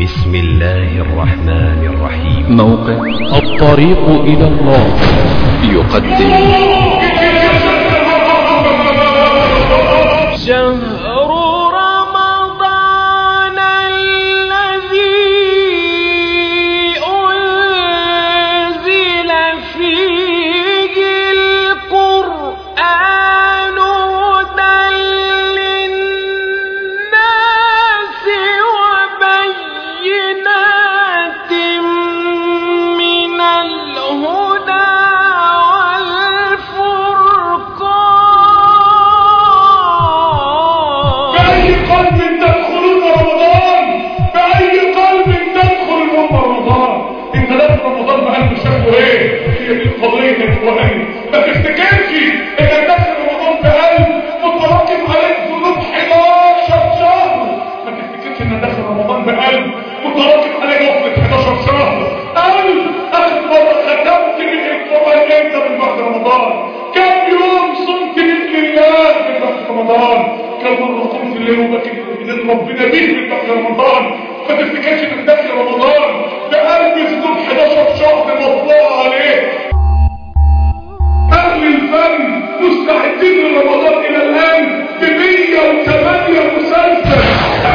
بسم الله الرحمن الرحيم موقع الطريق إلى الله يقدم شهر رمضان الذي أنزل فيه القرآن هدى للناس وبينات من الهدى والفرقان بأي قلب تدخلون رمضان بأي قلب تدخل رمضان إن دخل رمضان بقلب شكله إيه هي دي القضية يا إخواني ما تفتكرش إنك داخل رمضان بقلب متراكم عليك ذنوب 11 شهر ما تفتكرش إنك داخل رمضان بقلب متراكم عليك غفلة 11 شهر قلب آخر مرة ختمت من القرآن إمتى من بعد رمضان كم يوم صمت لله من بعد رمضان كم مرة قمت الليل وبكيت بإذن ربنا به من بعد رمضان ما تفتكرش انك داخل رمضان بقلب ذنوب 11 شهر مطلوع عليه أهل الفن مستعدين لرمضان إلى الآن ب 108 مسلسل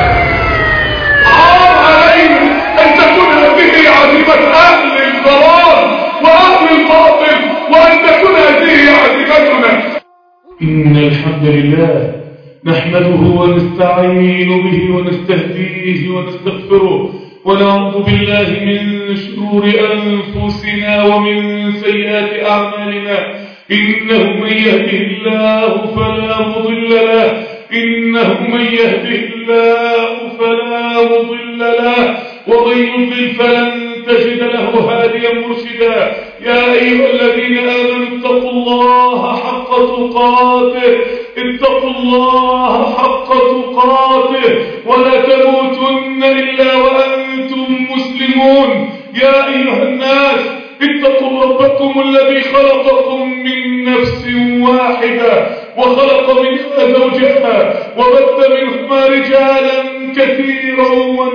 عار علينا أن تكون هذه عزيمة أهل الضلال وأهل الباطل وأن تكون هذه عزيمتنا إن الحمد لله نحمده ونستعين به ونستهديه ونستغفره ونعوذ بالله من شرور أنفسنا ومن سيئات أعمالنا إنه من يهده الله فلا مضل له إنه من يهده الله فلا مضل له ومن يضلل فلن تجد له هاديا مرشدا يا أيها الذين آمنوا اتقوا الله حق تقاته اتقوا الله حق تقاته ولا تموتن إلا وأنتم مسلمون يا أيها الناس اتقوا ربكم الذي خلقكم من نفس واحدة وخلق منها زوجها وبث منهما رجالا كثيرا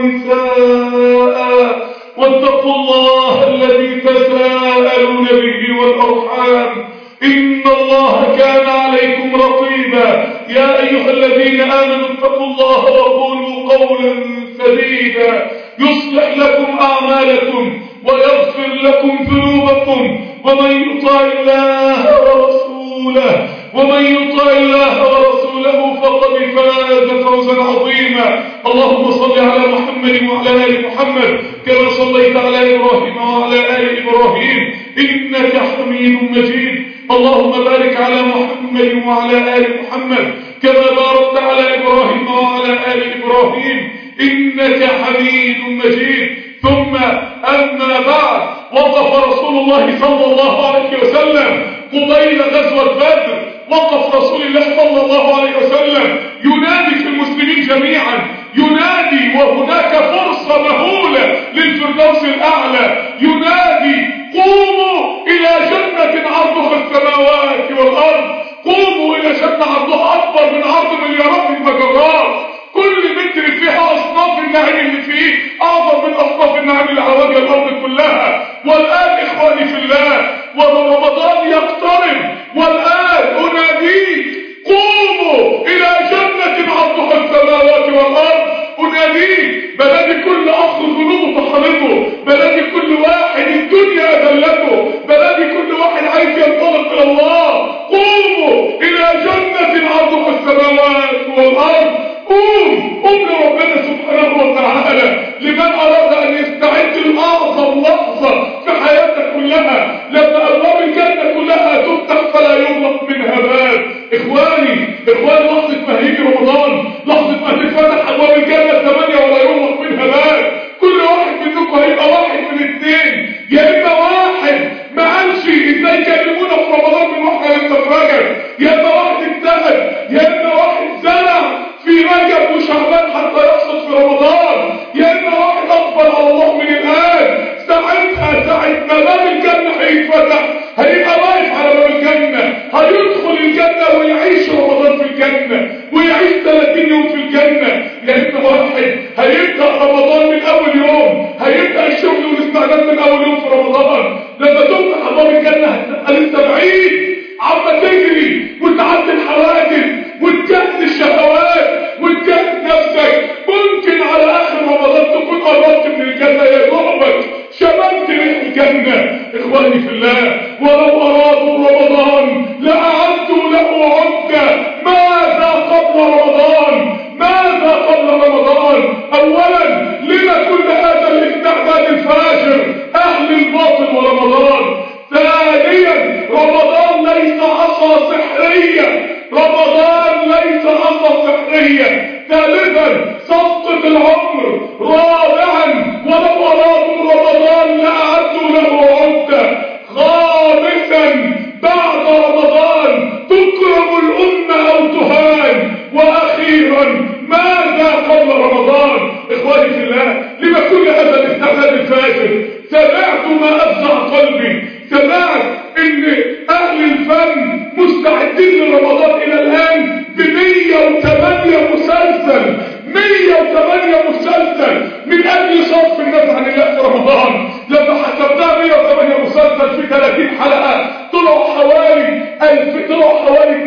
ونساء واتقوا الله الذي تساءلون به والأرحام إن الله كان عليكم رقيبا يا أيها الذين آمنوا اتقوا الله وقولوا قولا سديدا يصلح لكم أعمالكم ويغفر لكم ذنوبكم ومن يطع الله ورسوله ومن يطع الله ورسوله فقد فاز فوزا عظيما اللهم صل على محمد وعلى ال محمد كما صليت على ابراهيم وعلى ال ابراهيم انك حميد مجيد اللهم بارك على محمد وعلى ال محمد كما باركت على ابراهيم وعلى ال ابراهيم انك حميد مجيد ثم اما بعد وقف رسول الله صلى الله عليه وسلم قبيل غزوه بدر وقف رسول الله صلى الله عليه وسلم ينادي في المسلمين جميعا ينادي وهناك فرصة مهولة للفردوس الأعلى ينادي قوموا إلى جنة عرضها السماوات والأرض قوموا إلى جنة عرضها أكبر من عرض مليارات المجرات كل متر فيها أصناف النعيم اللي فيه أعظم من أصناف النعيم اللي على وجه الأرض كلها والآن إخواني في الله ورمضان يقترب والآن أناديك قوموا إلى جنة عرضها السماوات والأرض أناديك بلدي كل أخ ذنوبه تحرمه بلدي كل واحد الدنيا أذلته بلدي كل واحد عايز ينطلق إلى الله قوموا إلى جنة عرضها السماوات والأرض قوم قوم لربنا سبحانه وتعالى لمن أراد أن يستعد لأعظم لحظة في حياتك كلها لما أبواب الجنة كلها تفتح فلا يغلق منها باب إخواني إخواني لحظة ما هيجي رمضان لحظة ما تتفتح أبواب الجنة الثمانية ولا يغلق منها باب كل واحد منكم هيبقى واحد من اثنين يا إما واحد ما قالش إزاي يكلمونا في رمضان من واحنا لسه في رجب يا إما واحد اجتهد يا إما واحد زرع في رجب وشعبان حتى الجنة لأن واحد هيبدأ رمضان من أول يوم هيبدأ الشغل والاستعداد من أول يوم في رمضان لما تفتح أبواب الجنة هتبقى لسه بعيد عم تجري وتعدي الحوادث وتجهز الشهوات وتجهز نفسك ممكن على آخر رمضان تكون قربت من الجنة يا دوبك شملت ريح الجنة إخواني في الله ولو أرادوا رمضان لأعدوا له عدة ماذا قبل رمضان ماذا قبل رمضان أولا لما كل هذا الاستعداد الفاجر أهل الباطل ورمضان ثانيا رمضان ليس عصا سحرية رمضان ليس عصا سحرية ثالثا صفقة العمر رابعا ولو أرادوا رمضان لأعدوا له عدة خامسا بعد رمضان تكرم الأمة أو تهان وأخيرا ماذا قبل رمضان إخواني في الله لما كل هذا الاستعداد الفاجر سمعت ما أفزع قلبي سمعت ان اهل الفن مستعدين لرمضان الى الان ب 108 مسلسل 108 مسلسل من اجل صرف الناس عن الله في رمضان لما حسبناها 108 مسلسل في 30 حلقه طلعوا حوالي 1000 طلعوا حوالي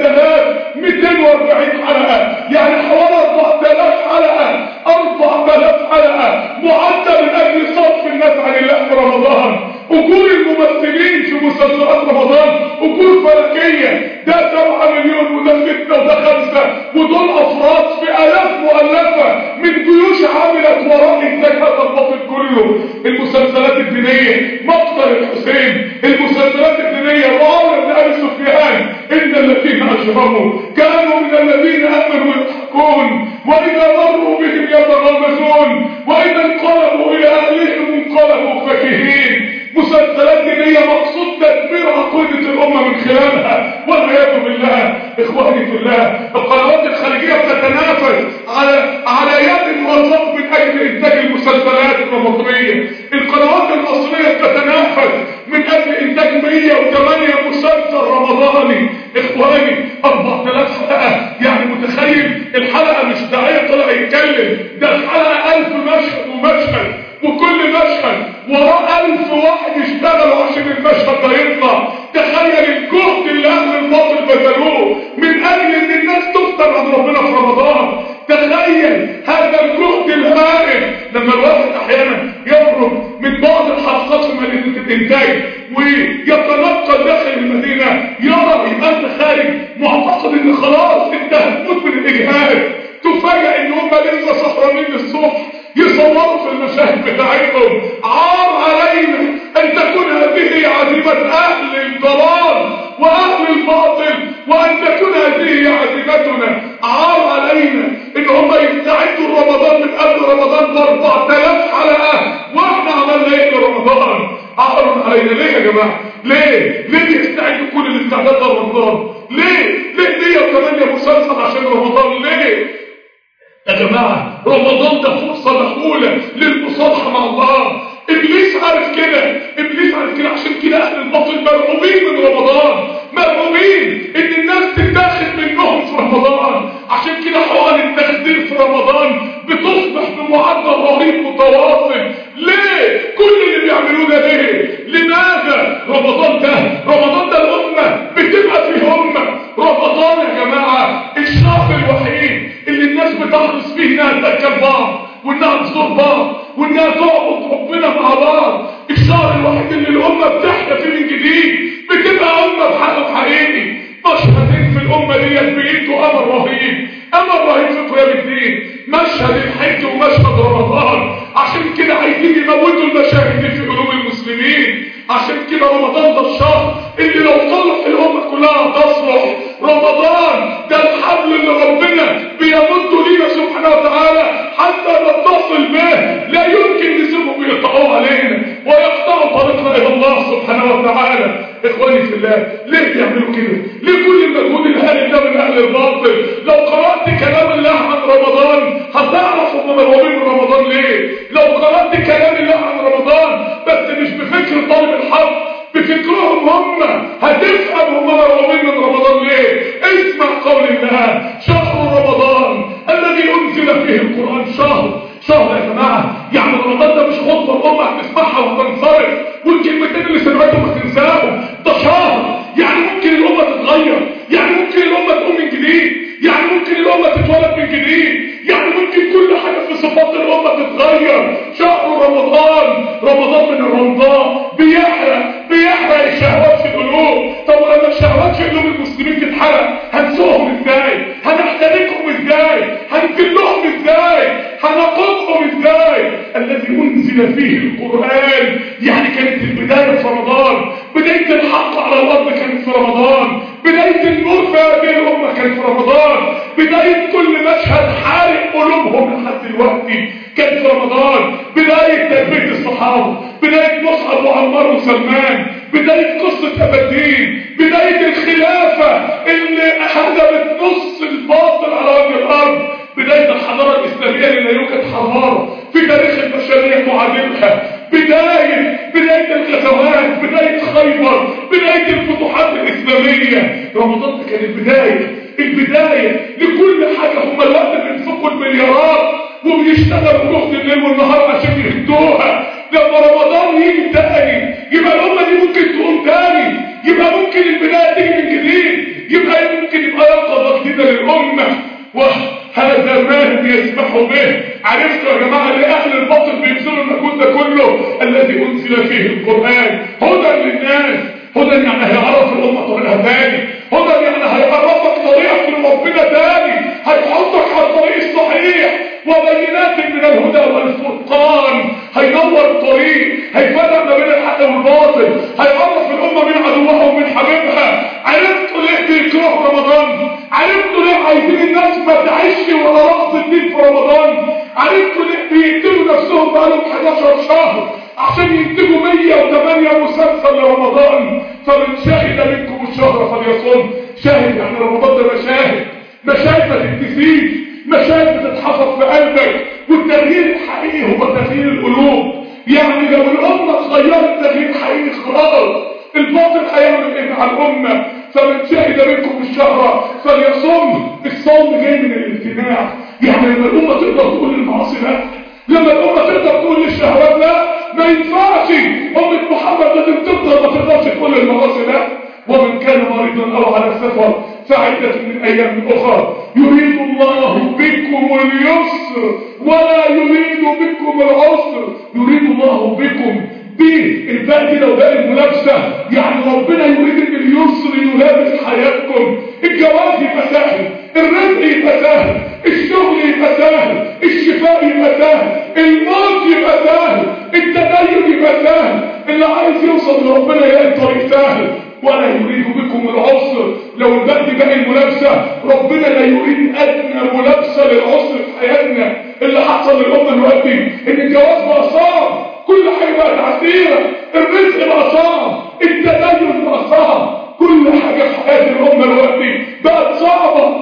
3240 حلقه يعني حوالي 4000 حلقه 4000 حلقه معدة من اجل صرف الناس عن الله في رمضان اجور الممثلين في مسلسلات رمضان اجور فلكيه ده 7 مليون وده 6 وده 5 ودول افراد في الاف مؤلفه من جيوش عملت وراء انتاج هذا الباطل كله المسلسلات الدينيه مقتل الحسين المسلسلات الدينيه معاويه بن ابي سفيان ان الذين اجرموا كانوا من الذين امنوا يضحكون واذا مروا بهم يتغامزون واذا انقلبوا الى اهلهم انقلبوا فكهين مسلسلات دينية مقصود تدمير عقيدة الأمة من خلالها والعياذ بالله إخواني في الله القنوات الخارجية بتتنافس على على يد وصف من أجل إنتاج المسلسلات الرمضانية القنوات المصرية بتتنافس من أجل إنتاج 108 مسلسل رمضاني إخواني 4000 حلقة يعني متخيل الحلقة مش داعية طلع يتكلم ده الحلقة 1000 مشهد ومشهد وكل مشهد وراه ألف واحد يشتغلوا عشان المشهد ده يطلع تخيل الجهد اللي أهل الباطل بذلوه من أجل إن الناس تفتن عن ربنا في رمضان تخيل هذا الجهد الهائل لما الواحد أحيانا يخرج من بعض الحلقات في مدينة الإنتاج ويتنقل داخل المدينة يرى يبقى أنت خارج معتقد إن خلاص أنت هتموت من الإجهاد تفاجئ إن هم لسه سهرانين الصبح يصوروا في المشاهد بتاعتهم عار علينا ان تكون هذه عزيمة اهل الضلال واهل الباطل وان تكون هذه عزيمتنا عار علينا ان هم يستعدوا رمضان من قبل رمضان ب 4000 حلقة واحنا عملنا ايه لرمضان عار علينا ليه يا جماعة ليه ليه يستعدوا كل الاستعداد لرمضان ليه ليه ليه كمان مسلسل عشان رمضان ليه يا جماعة رمضان ده فرصة مهولة للمصالحة مع الله إبليس عارف كده إبليس عارف كده عشان كده أهل الباطل مرعوبين من رمضان مرعوبين إن الناس تتاخد منهم في رمضان عشان كده حقن التخدير في رمضان بتصبح بمعدل رهيب متواصل ليه؟ كل اللي بيعملوه ده ليه؟ لماذا؟ رمضان ده رمضان ده الأمة بتبقى فيه أمة رمضان يا جماعة الشهر الوحيد اللي الناس بتحرص فيه انها تذكر بعض وانها تزور بعض وانها تعبد ربنا مع بعض الشهر الوحيد اللي الامه بتحيا فيه من جديد بتبقى امه بحق حقيقي مشهدين في الامه ديت بايده امر رهيب امر رهيب في قيام الدين مشهد الحج ومشهد رمضان عشان كده عايزين يموتوا المشاهد دي في قلوب المسلمين عشان كده رمضان ده الشهر اللي لو طلع الامه كلها تصلح رمضان ده الحبل اللي ربنا بيمده لينا سبحانه وتعالى حتى نتصل به لا يمكن نسيبهم يقطعوه علينا ويقطعوا طريقنا الى الله سبحانه وتعالى اخواني في الله ليه بيعملوا كده ليه كل المجهود الهائل ده من اهل الباطل لو قرات كلام الله عن رمضان هتعرف هم مرعوبين من رمضان ليه لو قرات كلام الله عن رمضان بس مش بفكر طالب الحق بفكرهم هم هتفهم هم مرعوبين من رمضان ليه اسمع قول الله شهر رمضان الذي شهر يا جماعة يعني رمضان ده مش خطبة الأمة هتسمعها وهتنصرف والكلمتين اللي سمعتهم هتنساهم ده شهر يعني ممكن الأمة تتغير يعني ممكن الأمة تقوم من جديد يعني ممكن الأمة تتولد من جديد يعني ممكن كل حاجة في صفات الأمة تتغير شهر رمضان رمضان من الرمضان بيحرق بيحرق الشهوات في القلوب طب ولما الشهوات في قلوب المسلمين تتحرق هنسوهم ازاي هنحترقهم ازاي هنكلهم ازاي هنقضهم ازاي الذي انزل فيه القرآن يعني كانت البداية في رمضان بداية الحق على الأرض كانت في رمضان بداية النور في هذه الأمة كانت في رمضان بداية كل مشهد حارق قلوبهم لحد دلوقتي كان في رمضان بداية تربية الصحابة بداية مصعب وعمار وسلمان بداية قصة أبدين بداية الخلافة اللي هدمت نص الباطل على وجه الأرض بداية الحضارة الإسلامية اللي لا يوجد حضارة في تاريخ البشرية معادلها بداية بداية الغزوات بداية خيبر بداية الفتوحات الإسلامية رمضان ده كان البداية البداية لكل حاجة هم الوقت بينفقوا المليارات وبيشتغلوا جهد الليل والنهار عشان يهدوها لما رمضان يجي تاني يبقى الأمة دي ممكن تقوم تاني يبقى ممكن البداية تيجي من جديد يبقى ممكن يبقى يقظة جديدة للأمة وهذا ما يسمح به عرفتوا يا جماعة ليه أهل الباطل بيبذلوا المجهود ده كله الذي أنزل فيه القرآن هدى للناس هدى يعني هيعرف الأمة طريقها تاني هدى يعني هيعرفك طريقك لربنا تاني هيحطك على الطريق الصحيح وبينات من الهدى والفرقان هينور الطريق هيفرق ما بين الحق والباطل هيعرف الأمة من عدوها ومن حبيبها عرفتوا ليه بيكرهوا رمضان عرفتوا ليه عايزين الناس ما تعيش ولا رقص الدين في رمضان عرفتوا ليه بيقتلوا نفسهم بقالهم 11 شهر عشان ينتجوا 108 مسلسل لرمضان فمن شهد منكم الشهر فليصوم شاهد يعني رمضان ده مشاهد مشاهد ما تنتسيش مشاهد بتتحفظ في قلبك والتغيير الحقيقي هو تغيير القلوب يعني لو الأمة اتغيرت تغيير حقيقي خلاص الباطل هيعمل ايه مع الأمة فمن شهد منكم الشهر فليصم الصوم جاي من الامتناع يعني لما الأمة تقدر تقول المعاصي لا لما الأمة تقدر تقول للشهوات لا ما ينفعش أمة محمد لازم تفضل ما تقدرش تقول المعاصي لا ومن كان مريضا أو على سفر فعدة من أيام أخرى يريد الله بكم اليسر ولا يريد بكم العسر يريد الله بكم دي الباقي دي لو باقي الملابسة يعني ربنا يريد ان اليسر يلابس حياتكم الجواز يبقى سهل الرزق يبقى سهل الشغل يبقى سهل الشفاء يبقى سهل الموت يبقى سهل التدين يبقى سهل اللي عايز يوصل لربنا يلاقي الطريق سهل ولا يريد بكم العسر لو الباقي باقي الملابسة ربنا لا يريد أدنى ملابسة للعسر في حياتنا اللي حصل للأمة دلوقتي إن الجواز بقى صعب كل حاجة بقت عسيرة الرزق بقى صعب التدين بقى صعب كل حاجة في حياة الأمة دلوقتي بقت صعبة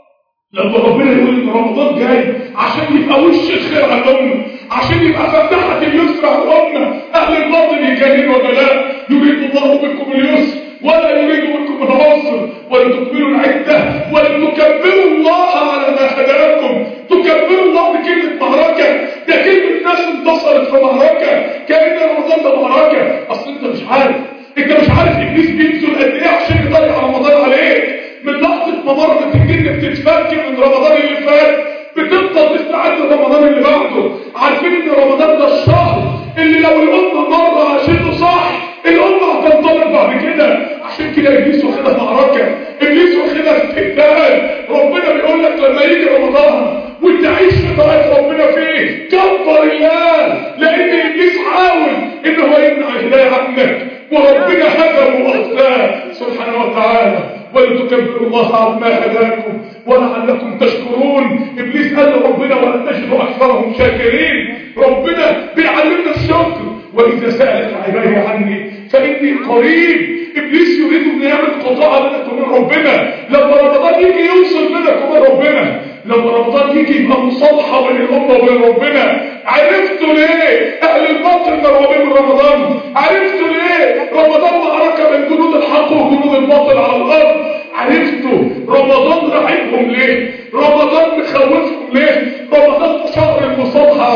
لما ربنا يقول ان رمضان جاي عشان يبقى وش الخير على الامه عشان يبقى فتحة اليسر على الامه اهل الباطل يجاهدون ولا لا يريد الله بكم اليسر ولا يريد بكم العسر ولتكملوا العده ولتكبروا الله على ما هداكم تكبروا الله بكلمه معركه ده كلمه ناس انتصرت في معركه كان رمضان ده معركه اصل انت مش عارف انت مش عارف ابليس بيبذل قد ايه عشان يضيع رمضان عليك من لحظة ما مرت الجن بتتفك من رمضان اللي فات بتفضل تستعد لرمضان اللي بعده عارفين ان رمضان ده الشهر اللي لو الأمة مرة عاشته صح الأمة هتنطلق بعد كده عشان كده إبليس واخدها معركة إبليس واخدها استهدال ربنا بيقول لك لما يجي رمضان وانت عايش في طريق ربنا فيه كبر الله لأن إبليس حاول إن هو يمنع الهداية عنك وربنا هدى وأخذاه سبحانه وتعالى ولتكبروا الله على ما هداكم ولعلكم تشكرون ابليس قال لربنا ولن تجدوا اكثرهم شاكرين ربنا بيعلمنا الشكر واذا سالك عبادي عني فاني قريب ابليس يريد ان يعمل قطاع بينك وبين ربنا لما رمضان يجي يوصل بينك وبين ربنا لما رمضان يجي يبقى مصالحه بين الامه وبين ربنا عرفتوا ليه اهل الباطل مرعوبين من رمضان عرفتوا ليه رمضان معركه بين جنود الحق وجنود الباطل على الارض عرفتوا رمضان رعبهم ليه رمضان مخوفهم ليه رمضان شهر المصالحه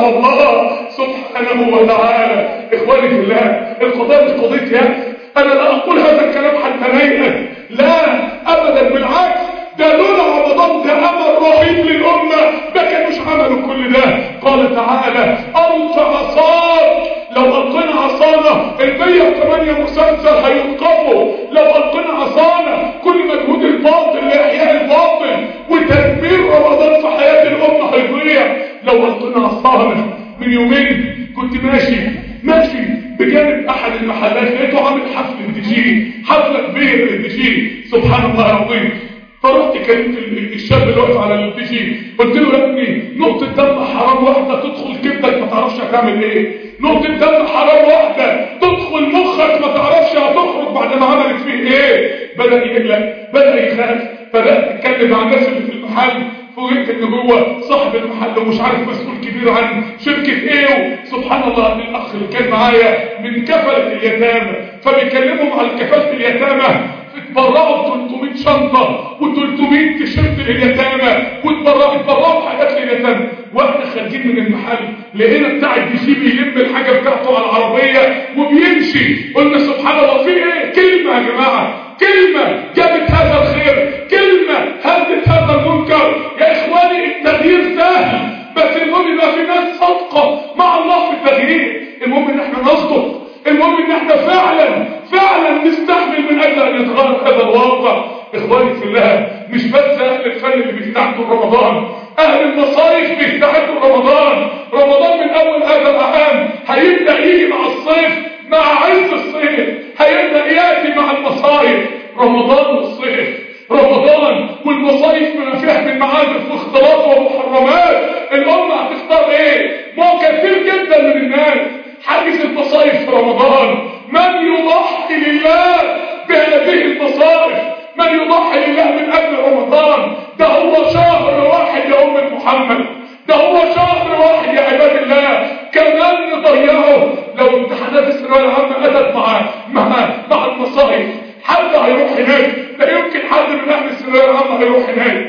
على الله سبحانه وتعالى إخواني في الله القضاء مش قضية يأس أنا لا أقول هذا الكلام حتى نيئا لا أبدا بالعكس ده لولا رمضان ده أمل رهيب للأمة ما كانوش عملوا كل ده قال تعالى ألقى عصاك لو ألقينا عصانا ال 108 مسلسل هيوقفوا لو ألقينا عصانا كل مجهود الباطل لإحياء الباطل وتدمير رمضان في حياة الأمة هيضيع لو ألقينا عصانا من يومين كنت ماشي ماشي بجانب أحد المحلات لقيته عامل حفل الدي حفلة كبيرة للدي سبحان الله العظيم فرحت كلمت الشاب اللي واقف على البي جي قلت له يا ابني نقطة دم حرام واحدة تدخل كبدك ما تعرفش هتعمل ايه نقطة دم حرام واحدة تدخل مخك ما تعرفش هتخرج بعد ما عملت فيه ايه بدأ يقلق بدأ يخاف بدأت اتكلم مع الناس اللي في المحل فوجئت ان هو صاحب المحل ومش عارف مسؤول كبير عن شركة ايه سبحان الله الاخ اللي كان معايا من كفلة اليتامى فبيكلمهم على كفالة اليتامى اتبرعوا ب 300 شنطة و300 تيشيرت لليتامى واتبرعوا اتبرعوا بحاجات لليتامى واحنا خارجين من المحل لقينا بتاع الدي سي بيلم الحاجة بتاعته على العربية وبيمشي قلنا سبحان الله في ايه كلمة يا جماعة كلمة جابت هذا الخير كلمة هدت هذا المنكر يا اخواني التغيير سهل بس المهم يبقى في ناس صادقة مع الله في التغيير المهم ان احنا نصدق المهم ان احنا فعلا فعلا نستحمل من اجل ان يتغير هذا الواقع اخواني في الله مش بس اهل الفن اللي بيستعدوا رمضان اهل المصايف بيستعدوا رمضان رمضان من اول هذا العام هيبدا يجي مع الصيف مع عز الصيف هيبدا ياتي مع المصايف رمضان والصيف رمضان والمصايف منافيح من معازف واختلاط ومحرمات الامه هتختار ايه ما هو كثير جدا من الناس حاجز المصايف في رمضان من يضحي لله بهذه المصائف من يضحي لله من اجل رمضان ده هو شهر واحد يا امه محمد ده هو شهر واحد يا عباد الله كمان نضيعه لو امتحانات الثانويه العامه اتت مع مع مع المصايف حد هيروح هناك لا يمكن حد من اهل الثانويه العامه هيروح هناك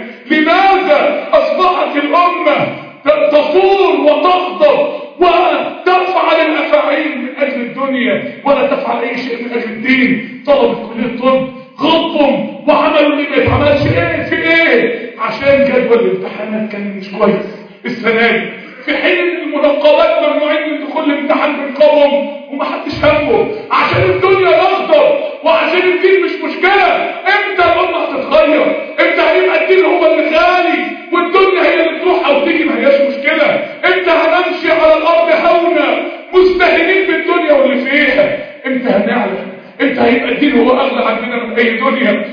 لماذا اصبحت الامه تصور وتغضب وتفعل الافاعيل من اجل الدنيا ولا تفعل اي شيء من اجل الدين طلبة كليه الطب غضهم وعملوا اللي ما يتعملش ايه في ايه عشان جدول الامتحانات كان مش كويس السنه دي في حين ان المنقبات ممنوعين من دخول الامتحان بالقوم ومحدش همه عشان الدنيا تغضب وعشان الدين مش مشكله امتى الامه هتتغير امتى هيبقى الدين هو اللي غالي والدنيا هي اللي تروح او تيجي ما هياش مشكله امتى هنمشي على الارض هونا مستهينين بالدنيا واللي فيها امتى هنعلم امتى هيبقى الدين هو اغلى عندنا من اي دنيا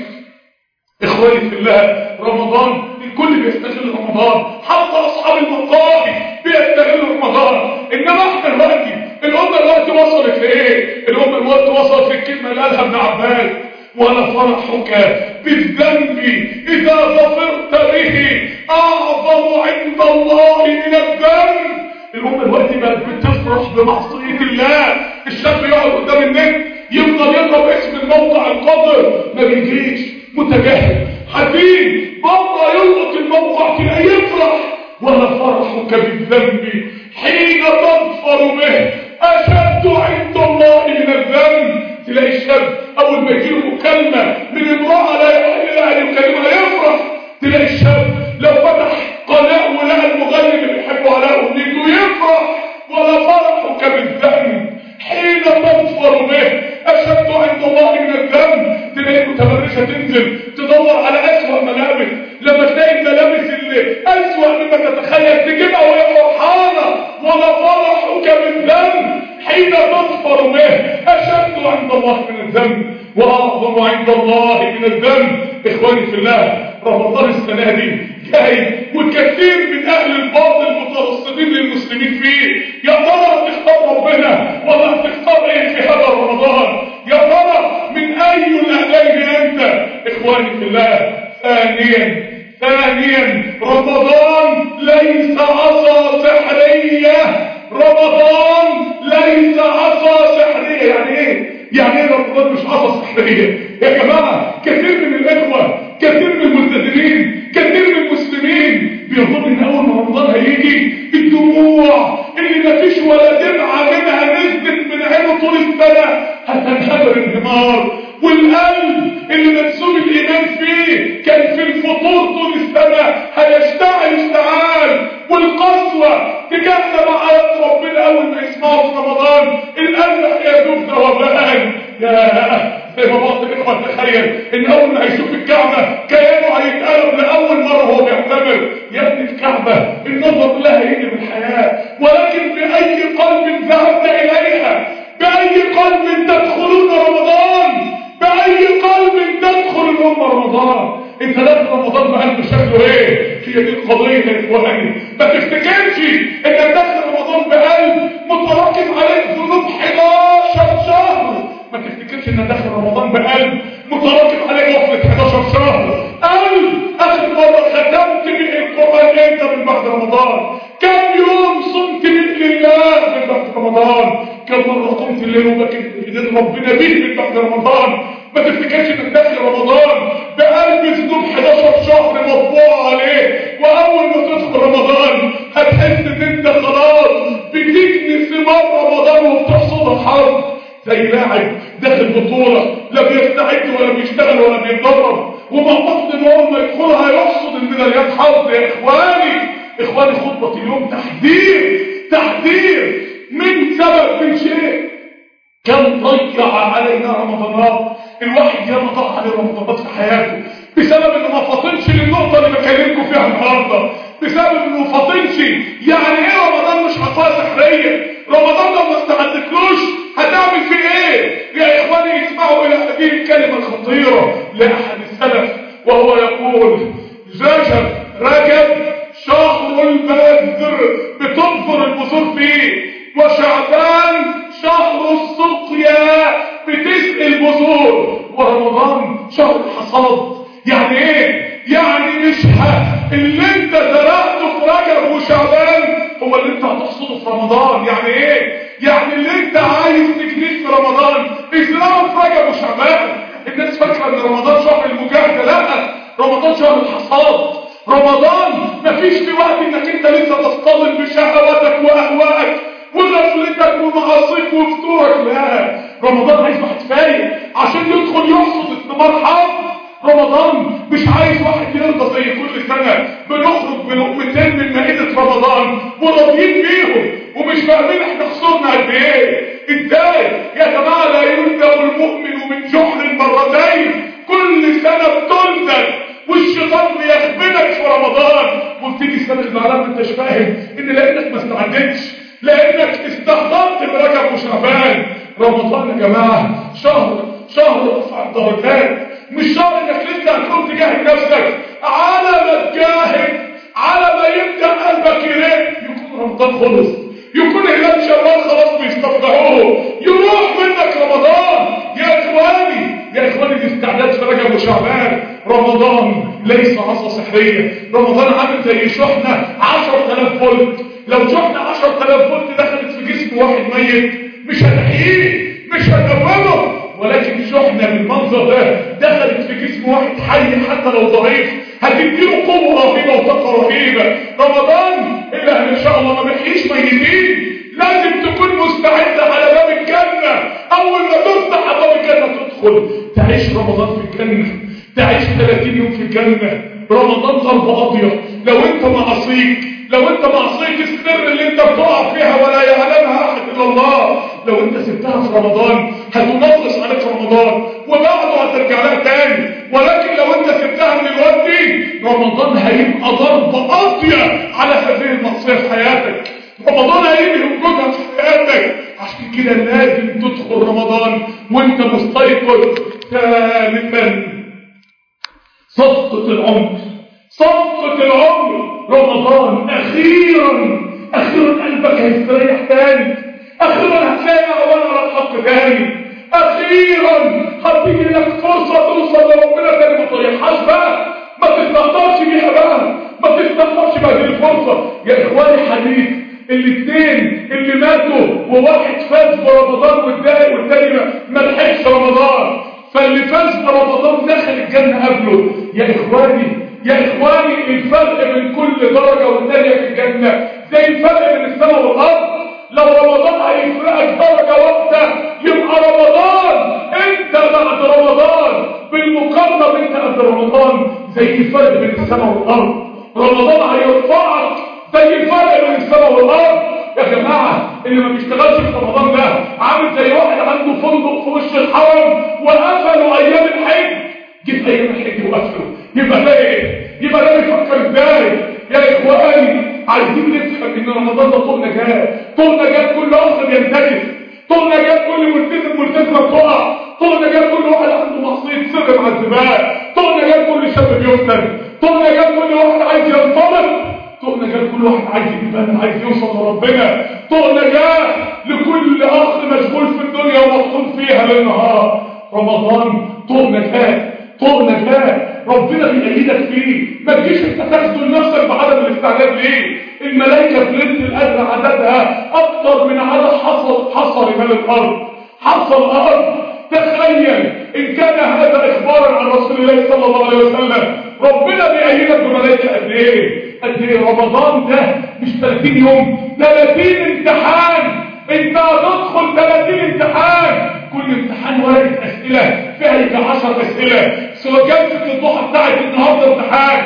اخواني في الله رمضان الكل بيستغل رمضان حتى اصحاب المقاهي بيستغلوا رمضان انما احنا دلوقتي الامه دلوقتي وصلت لايه الامه دلوقتي وصلت للكلمه اللي قالها ابن عباس ولا فرحك بالذنب اذا ظفرت به اعظم عند الله من الذنب الامه دلوقتي بقت بتفرح بمعصيه الله الشاب يقعد قدام النت يفضل يضرب اسم الموقع القدر ما بيجيش متجاهل حزين مرة يلقط الموقع تلاقيه يفرح ولا فرحك بالذنب حين تظفر به أشد عند الله من الذنب تلاقي الشاب أول ما يجيله مكالمة من امرأة لا يحل لها أن يكلمها يفرح تلاقي الشاب لو فتح قناة ولقى المغني اللي بيحبه على أغنيته يفرح ولا فرحك بالذنب حين تظفر به أشد عند الله من الذنب تلاقي متبرجة تنزل تدور على أسوأ ملابس لما تلاقي الملابس اللي أسوأ مما تتخيل تجيبها وهي فرحانة ولا فرحك بالذنب حين تظفر به أشد عند الله من الذنب وأعظم عند الله من الذنب إخواني في الله رمضان السنة دي جاي وكثير من أهل الباطل مترصدين للمسلمين فيه يا ترى هتختار ربنا ولا هتختار إيه في هذا رمضان يا ترى من أي الأهلين أنت إخواني في الله ثانيا ثانيا رمضان ليس عصا سحرية رمضان ليس عصا سحرية يعني ايه؟ يعني ايه رمضان مش عصا سحرية يا جماعة كثير من الإخوة كثير من الملتزمين كثير من المسلمين بيظن ان اول ما رمضان هيجي الدموع مفيش ولا دمعة منها نزلت من عينه طول السنة هتنهمر انهمار والقلب اللي منسوب الإيمان فيه كان في الفطور طول السنة هيشتعل اشتعال والقسوة تجاه معاد ربنا أول ما يسمعوا في رمضان القلب هيذوب ذوبان يا زي ما بعض الإخوة تخيل إن أول ما هيشوف الكعبة كيانه هيتقلب لأول مرة وهو بيعتمر يا ابن الكعبة النظر لها هيجي بالحياة ولكن بأي قلب ذهبت إليها بأي قلب تدخلون رمضان بأي قلب تدخل الأمة رمضان انت داخل رمضان بقلب شكله ايه هي دي القضية يا اخواني ما تفتكرش انك داخل رمضان بقلب متراكم عليك ذنوب 11 شهر ما تفتكرش انك داخل رمضان بقلب متراكم عليك غفلة 11 شهر قلب اخر مرة ختمت به القرآن امتى من بعد رمضان كم يوم صمت من لله من بعد رمضان كم مرة قمت الليل وبكيت بإذن ربنا به من بعد رمضان ما تفتكرش انك داخل رمضان بقلب ذنوب 11 شهر مطبوع عليه واول ما تدخل رمضان هتحس ان انت خلاص بتجني ثمار رمضان وبتحصد حرب زي لاعب داخل بطولة لا بيستعد ولا بيشتغل ولا بيتدرب وما قصد ان هو ما يدخلها يحصد الميداليات حظ يا اخواني اخواني خطبة اليوم تحذير تحذير من سبب من شيء كم ضيع علينا رمضانات الواحد ياما ضاع عليه رمضانات في حياته بسبب انه ما فاطنش للنقطه اللي بكلمكم فيها النهارده بسبب انه ما فاطنش يعني ايه رمضان مش عصايه سحريه رمضان لو ما استعدتلوش هتعمل فيه ايه يا اخواني اسمعوا الى هذه الكلمه الخطيره لاحد السلف وهو يقول رجب رجب شهر البذر بتنظر البذور فيه وشعبان شهر السقيا بتسقي البذور ورمضان شهر الحصاد يعني ايه يعني مش ها اللي انت زرعته في رجب وشعبان هو اللي انت هتحصده في رمضان يعني ايه يعني اللي انت عايز تجنيه في رمضان ازرعه في رجب وشعبان الناس فاكره ان رمضان شهر المجاهده لا رمضان شهر الحصاد رمضان مفيش في وقت انك انت لسه تصطدم بشهواتك واهوائك وغفلتك ومعاصيك وفتورك لا رمضان عايز واحد فايق عشان يدخل يحصد الثمار حظ رمضان مش عايز واحد يرضى زي كل سنة بنخرج بلقمتين من مائدة رمضان وراضيين بيهم ومش فاهمين احنا خسرنا قد ايه ازاي يا جماعة لا يلدغ المؤمن من جحر مرتين كل سنة بتلدغ والشيطان بيخبنك في رمضان وبتيجي السنة اللي بعدها ما انتش فاهم ان لانك ما استعدتش لانك استهترت برجب وشعبان رمضان يا جماعه شهر شهر رفع الدرجات مش شهر انك لسه هتكون تجاهد نفسك على ما تجاهد على ما يبدا قلبك يرق يكون رمضان خلص يكون هلال شوال خلاص بيستفتحوه يروح منك رمضان يا اخواني يا اخواني الاستعداد في رجب وشعبان رمضان ليس عصا سحريه رمضان عامل زي شحنه 10000 فولت لو شحنه 10000 فولت دخلت في جسم واحد ميت مش هتحييه مش هتقومه ولكن شحنه بالمنظر ده دخلت في جسم واحد حي حتى لو ضعيف هتديله قوه رهيبه وطاقه رهيبه رمضان الا ان شاء الله ما بيحييش ميتين لازم تكون مستعد على باب الجنه اول ما تفتح على باب الجنه تدخل تعيش رمضان في الجنه تعيش 30 يوم في الجنه رمضان ضربه قاضيه لو انت معصيك لو انت معصيك السر اللي انت بتقع فيها ولا يعلمها احد الا الله لو انت سبتها في رمضان هتنقص عليك رمضان وبعده هترجع لها تاني ولكن لو انت سبتها من الوقت دي رمضان هيبقى ضربه قاضيه على هذه المعصيه في حياتك رمضان هيجي وجودها في حياتك عشان كده لازم تدخل رمضان وانت مستيقظ ثالثا صفقة العمر صفقة العمر رمضان أخيرا أخيرا قلبك هيستريح تاني أخيرا هتلاقي أعوان على الحق تاني أخيرا هتيجي لك فرصة توصل لربنا تاني ما تضيعهاش بقى ما تستخسرش بيها بقى ما تستخسرش بهذه الفرصة يا إخواني حديث الاثنين اللي ماتوا وواحد فاز برمضان والتاني والتاني ما لحقش رمضان فاللي فاز برمضان دخل الجنة قبله يا إخواني يا إخواني الفرق بين كل درجة والتانية في الجنة زي الفرق بين السماء والأرض لو رمضان هيفرقك درجة واحدة يبقى رمضان انت بعد رمضان بالمقارنة بين قبل رمضان زي الفرق بين السماء والارض رمضان هيرفعك زي الفرق بين السماء والارض يا جماعة اللي ما بيشتغلش في رمضان ده عامل زي واحد عنده فندق في وش الحرم وقفلوا ايام الحج جيب ايام الحج وقفله يبقى ده ايه يبقى ده بيفكر ازاي يا اخواني عايزين نفهم ان رمضان ده طول نجاة طول نجاة كل اخر ينتكس طول نجاة كل ملتزم ملتزمة تقع طول نجاة كل واحد عنده معصية سر مع الزبال طول نجاة كل شاب بيفتن طول نجاة كل واحد عايز ينطلق طول نجاة كل واحد عايز يبان عايز يوصل لربنا طول نجاة لكل اخ مشغول في الدنيا ومطحون فيها للنهار رمضان طول نجاة طول نجاة ربنا بيأيدك فيه ما تجيش انت تخذل نفسك بعدم الاستعداد ليه الملائكة في ليلة القدر عددها اكتر من عدد حصل حصل مال الارض حصل الارض تخيل ان كان هذا اخبارا عن رسول الله صلى الله عليه وسلم ربنا بيأيدك بملائكة قد ايه قد ايه رمضان ده مش 30 يوم 30 امتحان انت هتدخل 30 امتحان كل امتحان ورقه اسئله فيها يجي 10 اسئله سواء جلسه الضحى بتاعت النهارده امتحان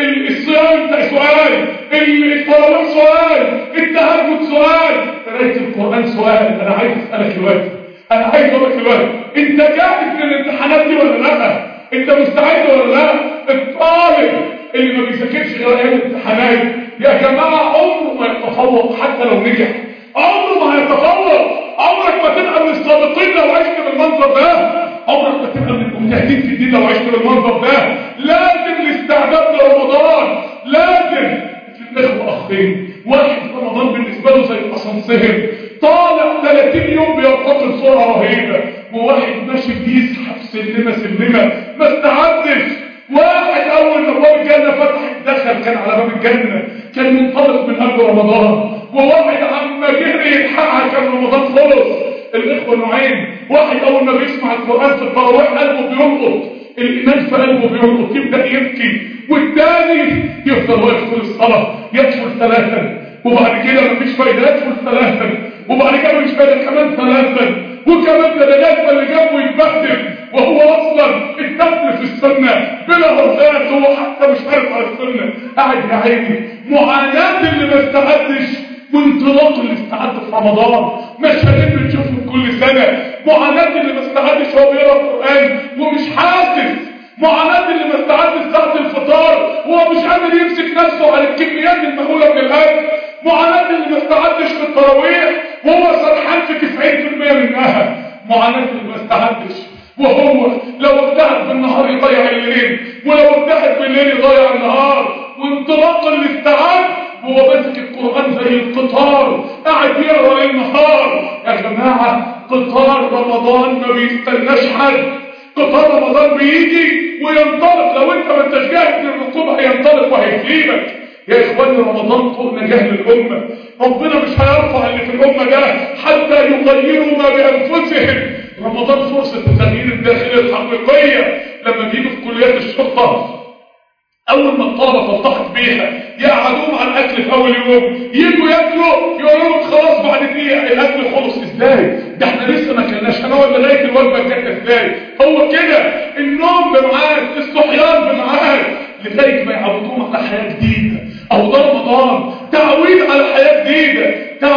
الصيام بتاع سؤال التراويح سؤال التهجد سؤال قرايه القران سؤال انا عايز اسالك دلوقتي انا عايز اقول لك دلوقتي انت جاهز للامتحانات دي ولا لا انت مستعد ولا لا الطالب اللي ما بيذاكرش غير ايام الامتحانات يا جماعه عمره ما يتفوق حتى لو نجح عمره ما هيتفوق عمرك ما تبقى من الصادقين لو عشت بالمنظر ده عمرك ما تبقى من المجتهدين في الدين لو عشت بالمنظر ده لازم الاستعداد لرمضان لازم الاخوه اخين واحد في رمضان بالنسبه له زي الاسانسير طالع 30 يوم بيرتقي بسرعه رهيبه وواحد ماشي بيزحف سلمه سلمه ما استعدش واحد اول ما باب الجنه فتح دخل كان على باب الجنه كان منطلق من قبل رمضان وواحد عما جري يلحقها كان رمضان خلص الاخوه نوعين واحد اول ما بيسمع القران في التراويح قلبه بيلقط الايمان في قلبه بيلقط يبدا يبكي والتاني يفضل واقف طول الصلاه يدخل ثلاثا وبعد كده مفيش فايده يدخل ثلاثا وبعد كده مفيش فايده كمان ثلاثا وكمان ده ده اللي جنبه يتبهدل وهو اصلا الدفن في السنه بلا هرزات هو حتى مش عارف على السنه قاعد يا عيني معاناه اللي ما استعدش وانطلاق اللي استعد في رمضان مشاهدين بنشوفهم كل سنه معاناه اللي ما استعدش هو بيقرا القران ومش حاسس معاناة اللي ما استعدش ساعة الفطار وهو مش قادر يمسك نفسه على الكميات المهولة من الأكل معاناة اللي ما استعدش في التراويح وهو سرحان في 90% منها معاناة اللي ما استعدش وهو لو ابتعد بالنهار يضيع الليل ولو ابتعد بالليل يضيع النهار وانطلاق الاستعاد هو ماسك القرآن زي القطار قاعد يقرا النهار يا جماعة قطار رمضان ما بيستناش حد قطار رمضان بيجي وينطلق لو انت ما انتش جاهز للركوب هينطلق وهيسيبك يا اخواني رمضان طوق نجاح للامه ربنا مش هيرفع اللي في الامه ده حتى يغيروا ما بانفسهم رمضان فرصه تغيير الداخليه الحقيقيه لما بيجوا في كليات الشرطه اول ما الطلبه تلتحق بيها يقعدوهم على الاكل في اول يوم يجوا ياكلوا يقولوا لهم خلاص بعد دقيقه الاكل خلص ازاي ده احنا لسه ما كلناش هنقعد لغايه الوجبه الجايه ازاي هو كده النوم بميعاد الصحيان بميعاد لذلك ما يعودوهم على حياه جديده او ده رمضان تعويد على حياه جديده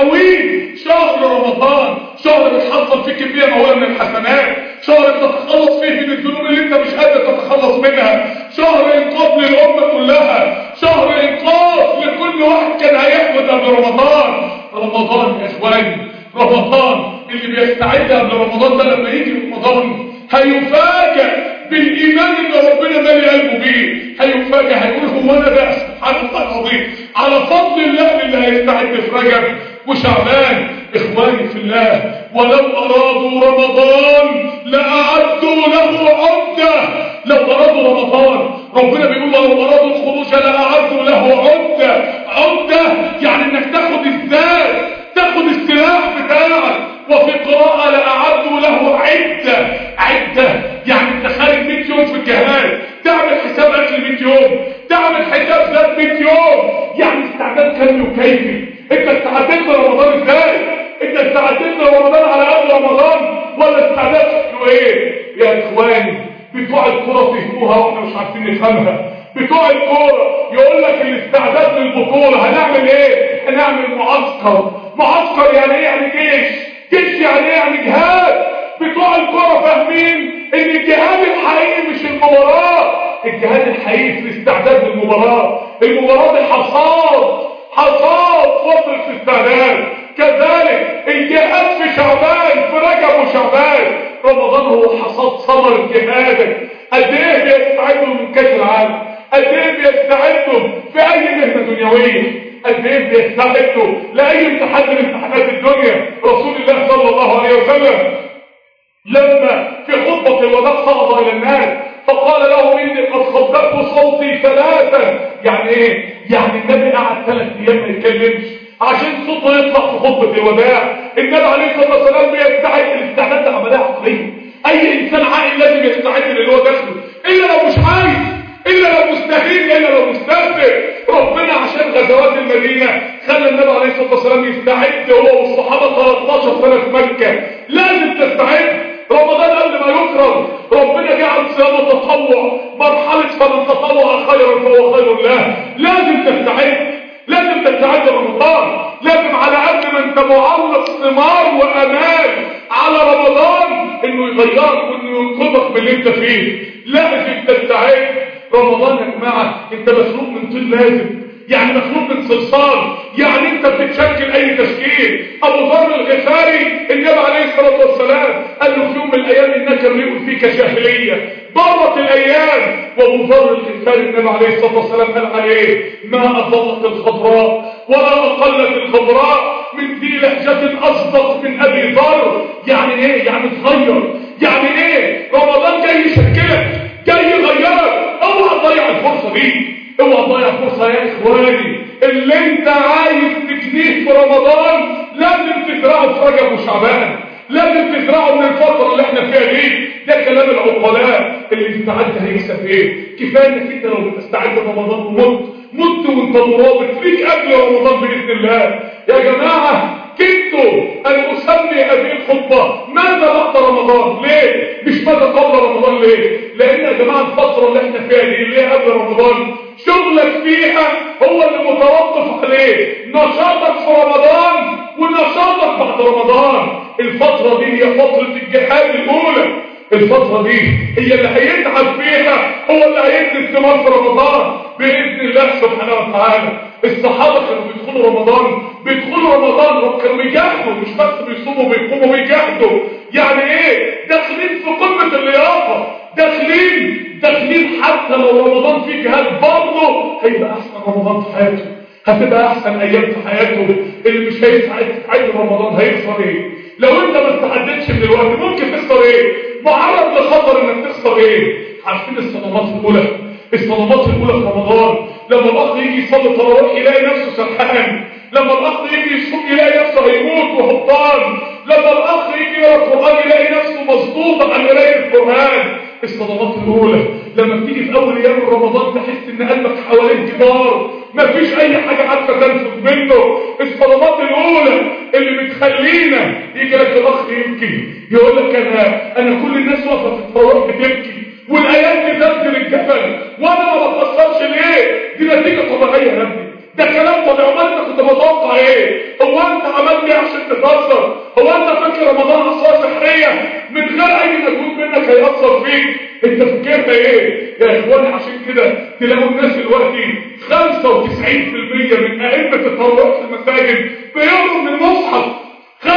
تعويد شهر رمضان شهر بتحصل فيه كميه مهوله من الحسنات شهر بتتخلص فيه من الذنوب اللي انت مش قادر تتخلص منها شهر انقاذ للامه كلها شهر انقاذ لكل واحد كان هيحمد قبل رمضان رمضان يا اخواني رمضان اللي بيستعد قبل رمضان ده لما يجي رمضان هيفاجئ بالايمان اللي ربنا مالي قلبه بيه هيفاجئ هيقول هو انا بقى سبحان الله العظيم على فضل الله اللي هيستعد في رجب وشعبان اخواني في الله ولو ارادوا رمضان لاعدوا له عده لو ارادوا رمضان ربنا بيقول لو ارادوا الخروج لاعدوا له عده عده يعني انك تاخد الذات تاخد السلاح بتاعك وفي قراءه لاعدوا له عده عده يعني انت خارج 100 يوم في الجهاد تعمل حساب اكل 100 يوم تعمل حساب ذات 100 يوم يعني استعداد كامل وكيفي انت استعدت لرمضان ازاي مستعدين لرمضان على قبل رمضان ولا استعداد شكله ايه يا اخواني بتوع الكرة فهموها واحنا مش عارفين نفهمها بتوع الكورة يقول لك الاستعداد للبطولة هنعمل ايه هنعمل معسكر معسكر يعني ايه يعني جيش جيش يعني ايه يعني جهاد بتوع الكورة فاهمين ان الجهاد الحقيقي مش المباراة الجهاد الحقيقي في الاستعداد للمباراة المباراة دي حصاد حصاد فترة الاستعداد كذلك الجهاد في شعبان في رجب وشعبان رمضان هو حصاد ثمر جهادك قد ايه بيستعدوا من كاس العالم قد ايه بيستعدوا في اي مهنه دنيويه قد ايه بيستعدوا لاي امتحان من امتحانات الدنيا رسول الله صلى الله عليه وسلم لما في خطبه الوداع صعد الى الناس فقال له اني قد خبأت صوتي ثلاثا يعني ايه يعني النبي قعد ثلاث ايام ما يتكلمش عشان صوته يطلع في خطبه الوداع النبي عليه الصلاه والسلام بيستعد الاستعداد ده عمليه عقليه اي انسان عاقل لازم يستعد للي هو داخله الا لو مش عايز الا لو مستهين الا لو مستهزئ ربنا عشان غزوات المدينه خلى النبي عليه الصلاه والسلام يستعد هو والصحابه 13 سنه في مكه لازم تستعد رمضان قبل ما يكرم ربنا جعل صيام تطوع مرحله فمن تطوع خيرا فهو خير له لازم تستعد لازم تستعد رمضان لازم على قد ما انت معلق ثمار وامال على رمضان انه يغيرك وانه ينقذك من اللي انت فيه لازم تستعد رمضان يا جماعه انت مخلوق من طين لازم يعني مخلوق من صلصال يعني انت بتتشكل اي تشكيل ابو ذر الغفاري النبي عليه الصلاه والسلام قال له في يوم من الايام انك امرئ فيك جاهليه مرت الايام وابو ذر الغفاري النبي عليه الصلاه والسلام قال عليه ما اضلت الخضراء ولا اقلت الخضراء من ذي لهجه اصدق من ابي ذر يعني ايه يعني اتغير يعني ايه رمضان جاي يشكلك جاي يغيرك اوعى تضيع الفرصه دي اوعى تضيع فرصه يا اخواني اللي انت عايز تجنيه في رمضان لازم تزرعه في رجب وشعبان لازم تزرعه من الفتره اللي احنا فيها دي ده كلام العقلاء اللي استعد هيكسب ايه كفايه انك انت لو بتستعد رمضان ومت مت وانت مرابط فيك قبل رمضان باذن الله يا جماعه كنت ان اسمي هذه الخطبه ماذا بعد رمضان ليه مش ماذا قبل رمضان ليه لان يا جماعه الفتره اللي احنا فيها دي اللي هي قبل رمضان شغلك فيها هو اللي متوقف عليه نشاطك في رمضان ونشاطك بعد رمضان الفتره دي هي فتره الجهاد الاولى الفترة دي هي اللي هيتعب فيها هو اللي هيدي الثمار في رمضان بإذن الله سبحانه وتعالى الصحابة كانوا بيدخلوا رمضان بيدخلوا رمضان كانوا بيجاهدوا مش بس بيصوموا بيقوموا بيجاهدوا يعني ايه داخلين في قمة اللياقة داخلين داخلين حتى لو رمضان فيه جهاد برضه هيبقى احسن رمضان في حياته هتبقى احسن ايام في حياته اللي مش هيسعد يستعد رمضان هيخسر ايه لو انت ما استعدتش من الوقت ممكن تخسر ايه معرض لخطر انك تخسر ايه عارفين الصدمات الاولى الصدمات الاولى في رمضان لما الاخ يجي يصلي تراويح يلاقي نفسه سرحان لما الاخ يجي يصوم يلاقي نفسه هيموت وهبطان لما الاخ يجي يقرا القران يلاقي نفسه مصدوط عن قرايه القران الصدمات الاولى لما بتيجي في اول ايام رمضان تحس ان قلبك حوالين جدار مفيش اي حاجه عارفه تنفذ منه الصدمات الاولى اللي بتخلينا يجي لك الاخ يبكي يقول لك انا انا كل الناس واقفه في التراويح بتبكي والايام دي تنزل الجبل وانا ما بتاثرش ليه دي نتيجه طبيعيه يا ابني ده كلام طبيعي امال انت كنت متوقع ايه هو انت عملت ايه عشان تتاثر هو انت فاكر رمضان اثار سحريه من غير اي مجهود منك هيأثر فيك انت فكرت ايه يا اخواني عشان كده تلاقوا الناس دلوقتي 95% من ائمه التطوع في المساجد بيقروا من المصحف 95%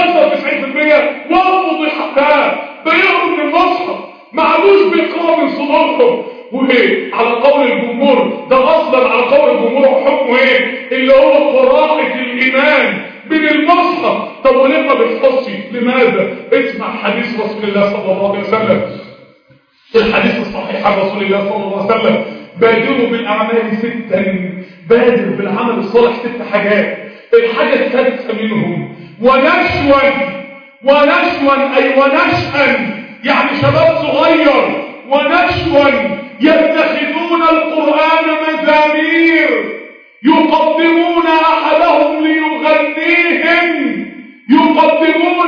وقفوا ضحكات بيقروا من المصحف ما عادوش بيقرأوا من صدورهم وايه على قول الجمهور ده اصلا على قول الجمهور وحكمه ايه اللي هو قراءة الايمان من المصحف طب وليه ما بيحفظش لماذا اسمع حديث رسول الله صلى الله عليه وسلم الحديث الصحيح عن رسول الله صلى الله عليه وسلم بادروا بالاعمال ستا بادر بالعمل الصالح ست حاجات الحاجه السادسه منهم ونشوا ونشوا اي ونشأا يعني شباب صغير ونشوا يتخذون القرآن مزامير يقدمون أحدهم ليغنيهم يقدمون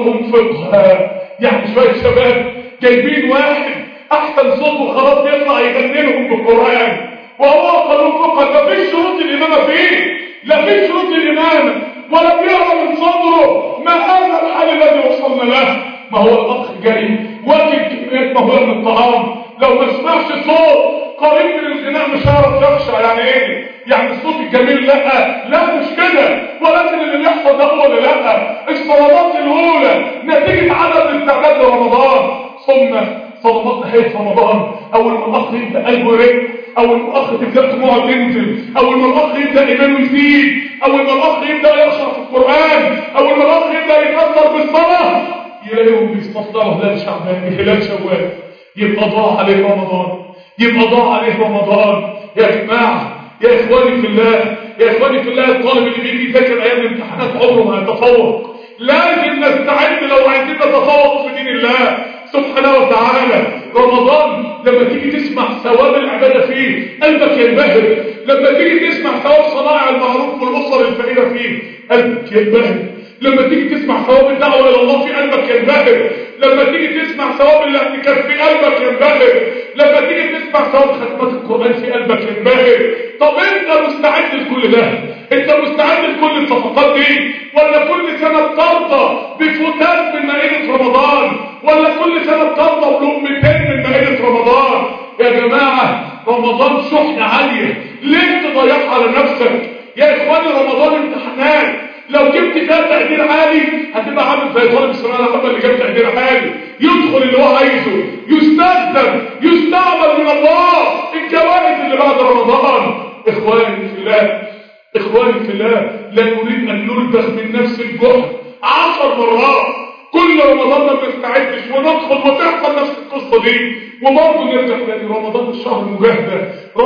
انفقها يعني شوية شباب جايبين واحد احسن صوت وخلاص يطلع يغني لهم بالقرآن وهو قالوا انفقها مفيش شروط الامامة فيه لا في شروط الامامة ولا بيرى من صدره ما هذا الحال الذي وصلنا له ما هو الاخ جاي واكل كميات مهولة من الطعام لو ما سمعش صوت قريب من الغناء مش هيعرف يخشع يعني ايه يعني الصوت الجميل لا لا مش كده ولكن اللي بيحصل ده هو اللي لا الصلوات الاولى نتيجه عدم الاستعداد لرمضان ثم صلوات نهايه رمضان اول ما الاخ يبدا قلبه يرق اول ما الاخ تبدا دموعه تنزل اول ما الاخ يبدا ايمانه يزيد اول ما الاخ يبدا يقرا في القران اول ما الاخ يبدا يتاثر بالصلاه يلاقيهم بيستطلعوا هلال شعبان هلال شوال يبقى ضاع عليه رمضان يبقى ضاع عليه رمضان يا جماعه يا اخواني في الله يا اخواني في الله الطالب اللي بيجي يذاكر ايام الامتحانات عمره ما يتفوق لازم نستعد لو عايزين نتفوق في دين الله سبحانه وتعالى رمضان لما تيجي تسمع ثواب العباده فيه قلبك ينبهر لما تيجي تسمع ثواب صنائع المعروف والاسر الفقيره فيه قلبك ينبهر لما تيجي تسمع ثواب الدعوه الى الله في قلبك ينبهر لما تيجي تسمع ثواب الاعتكاف في قلبك ينبهر لما تيجي تسمع ثواب ختمات القران في قلبك ينبهر طب انت مستعد لكل ده انت مستعد لكل الصفقات دي ولا كل سنه ترضى بفتات من مائده رمضان ولا كل سنه ترضى بلقمتين من مائده رمضان يا جماعه رمضان شحنه عاليه ليه تضيعها على نفسك يا اخواني رمضان امتحانات لو جبت فيها تقدير عالي هتبقى عامل زي طالب الثانويه العامه اللي جاب تقدير عالي يدخل اللي هو عايزه يستخدم يستعمل من الله الجوائز اللي بعد رمضان اخواني في الله اخواني في الله لا نريد ان نلبخ من نفس الجهد عشر مرات كل رمضان ما بنستعدش وندخل وتحصل نفس القصه دي وبرضه نرجع تاني رمضان الشهر مجاهده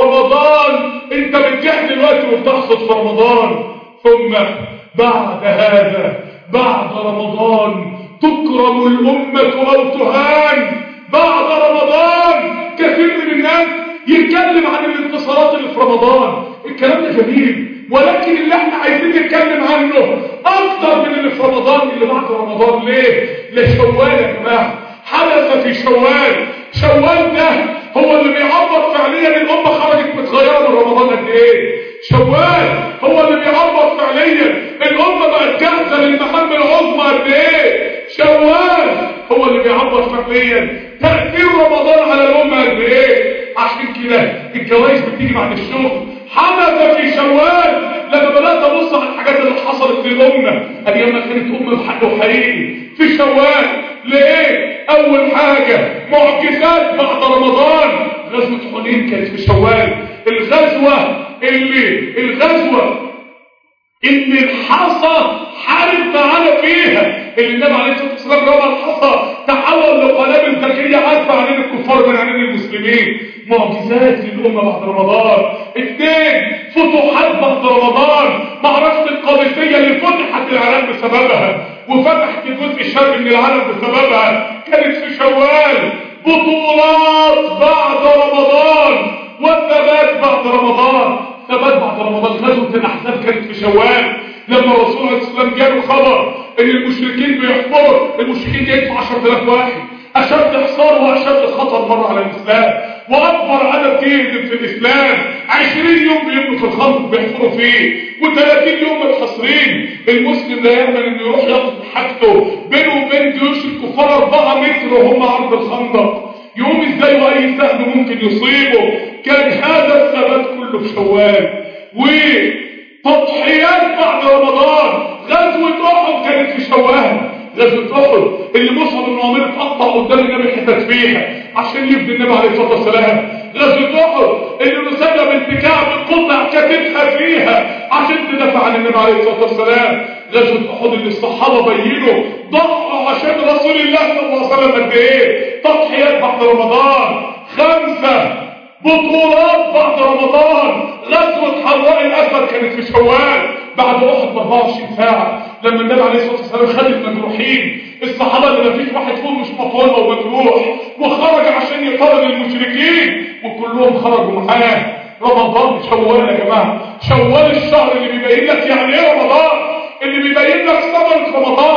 رمضان انت بتجاهد دلوقتي وبتحصد في رمضان ثم بعد هذا بعد رمضان تكرم الأمة أو تهان بعد رمضان كثير من الناس يتكلم عن الانتصارات اللي في رمضان الكلام ده جميل ولكن اللي احنا عايزين نتكلم عنه اكتر من اللي في رمضان اللي بعد رمضان ليه لشوال يا جماعه حدث في شوال شوال ده هو اللي بيعبر فعليا الامه خرجت متغيره من رمضان قد ايه شوال هو اللي بيعبر فعليا الامه بقت جاهزه للمهام العظمى قد ايه شوال هو اللي بيعبر فعليا تاثير رمضان على الامه قد ايه عشان كده الجوائز بتيجي بعد الشغل حدث في شوال لما بدات ابص على الحاجات اللي حصلت للامه ايام ما كانت امه بحق وحقيقي في شوال ليه اول حاجه معجزات بعد رمضان غزوه حنين كانت في شوال الغزوه اللي الغزوه اللي الحصى حارب معانا فيها اللي النبي عليه الصلاه والسلام رمى الحصى تحول لقنابل ذكيه عارفه عن الكفار من عن المسلمين معجزات للامه بعد رمضان اثنين فتوحات بعد رمضان معركه القادسيه اللي فتحت العالم بسببها وفتحت الجزء الشرقي من العالم بسببها كانت في شوال بطولات بعد رمضان والثبات بعد رمضان ثبات بعد رمضان غزوه الاحزاب كانت في شوال لما الرسول عليه الصلاه والسلام جاله خبر ان المشركين بيحفروا المشركين جايين في 10000 واحد اشد حصار واشد خطر مر على الاسلام واكبر عدد جيد في الاسلام 20 يوم بيبنوا في الخندق بيحفروا فيه و30 يوم متحصرين المسلم لا يامن انه يروح ياخد حاجته بينه وبين جيوش الكفار 4 متر وهم عرض الخندق يقوم ازاي واي سهم ممكن يصيبه كان هذا الثبات كله في شوال وتضحيات بعد رمضان غزوة احد كانت في شوال غزوة احد اللي مصعب بن عمير اتقطع قدام النبي حتت فيها عشان يفدي النبي عليه الصلاه والسلام غزوة احد اللي نسبة بنت كعب قطع كتفها فيها عشان تدافع عن النبي عليه الصلاه والسلام غزوة احد اللي الصحابه بينوا ضحوا عشان رسول الله صلى الله عليه وسلم قد ايه تضحيات بعد رمضان خمسة بطولات بعد رمضان غزوة حراء الأسد كانت في شوال بعد أحد ب 24 ساعة لما النبي عليه الصلاة والسلام خد المجروحين الصحابة اللي مفيش واحد فيهم مش مطعون أو مجروح وخرج عشان يطارد المشركين وكلهم خرجوا معاه رمضان شوال يا جماعة شوال الشهر اللي بيبين لك يعني ايه رمضان اللي بيبين لك ثمرة رمضان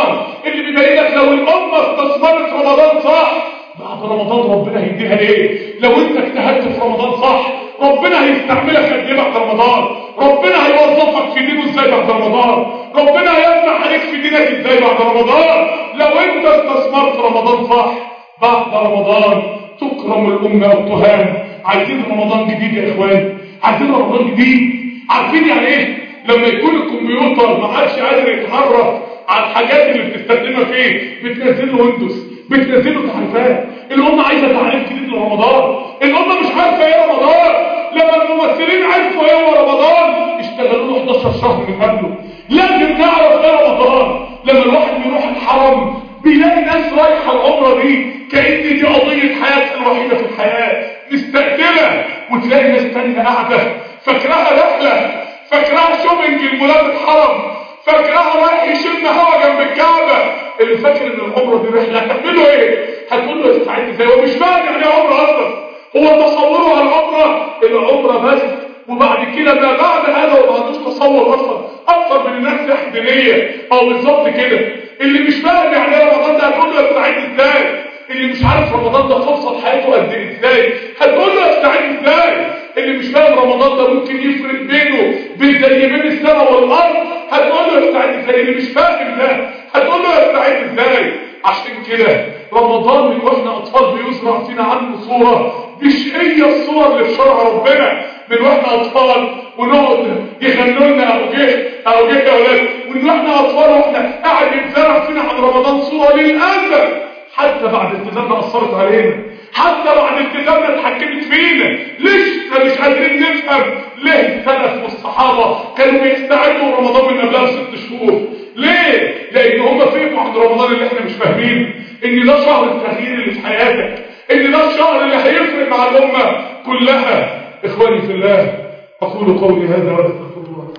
اللي بيبين لك لو الامه استثمرت رمضان صح بعد رمضان ربنا هيديها ايه لو انت اجتهدت في رمضان صح ربنا هيستعملك قد ايه بعد رمضان ربنا هيوظفك في دينه ازاي بعد رمضان ربنا هيفتح عليك في دينك ازاي بعد رمضان لو انت استثمرت رمضان صح بعد رمضان تكرم الامه والتهام عايزين رمضان جديد يا اخوان عايزين رمضان جديد عارفين يعني ايه لما يكون الكمبيوتر ما عادش قادر يتحرك على الحاجات اللي بتستخدمها فيه بتنزل له ويندوز بتنزل له تعريفات الامه عايزه تعريف جديد لرمضان الامه مش عارفه ايه رمضان لما الممثلين عرفوا ايه هو رمضان اشتغلوا له 11 شهر من قبله لازم نعرف ايه رمضان لما الواحد بيروح الحرم بيلاقي ناس رايحه العمره دي كأن دي قضيه حياتها الوحيده في الحياه مستقتله وتلاقي ناس تانيه قاعده فاكراها رحله فاكراها شوبنج المولات الحرم فاكراها رايح يشم هوا جنب الكعبه اللي فاكر ان العمره دي رحله هتعملوا ايه هتقول له استعد ازاي هو مش فاهم يعني ايه عمره اصلا هو تصوره على العمره العمره بس وبعد كده ما بعد هذا وما عندوش تصور اصلا اكثر من الناس دينيه او بالظبط كده اللي مش فاهم يعني ايه رمضان ده هتقول له استعد ازاي اللي مش عارف رمضان ده فرصه حياته قد ايه ازاي هتقول له استعد ازاي اللي مش فاهم رمضان ده ممكن يفرق بينه بين زي بين السماء والارض هتقول له استعد ازاي اللي مش فاهم ده هتقول له استعد ازاي عشان كده رمضان من واحنا اطفال بيزرع فينا عنه صوره مش هي الصور اللي في شرع ربنا من واحنا اطفال ونقعد يغنوا لنا ابو جه ابو جه يا اولاد ومن واحنا اطفال واحنا قاعد يتزرع فينا عن رمضان صوره للاسف حتى بعد التزامنا اثرت علينا حتى بعد التزامنا اتحكمت فينا لسه مش قادرين نفهم ليه السلف والصحابه كانوا بيستعدوا رمضان من قبلها بست شهور ليه؟ لان هم فهموا عند رمضان اللي احنا مش فاهمين ان ده شهر التغيير اللي في حياتك ان ده الشهر اللي هيفرق مع الامه كلها اخواني في الله اقول قولي هذا واستغفر الله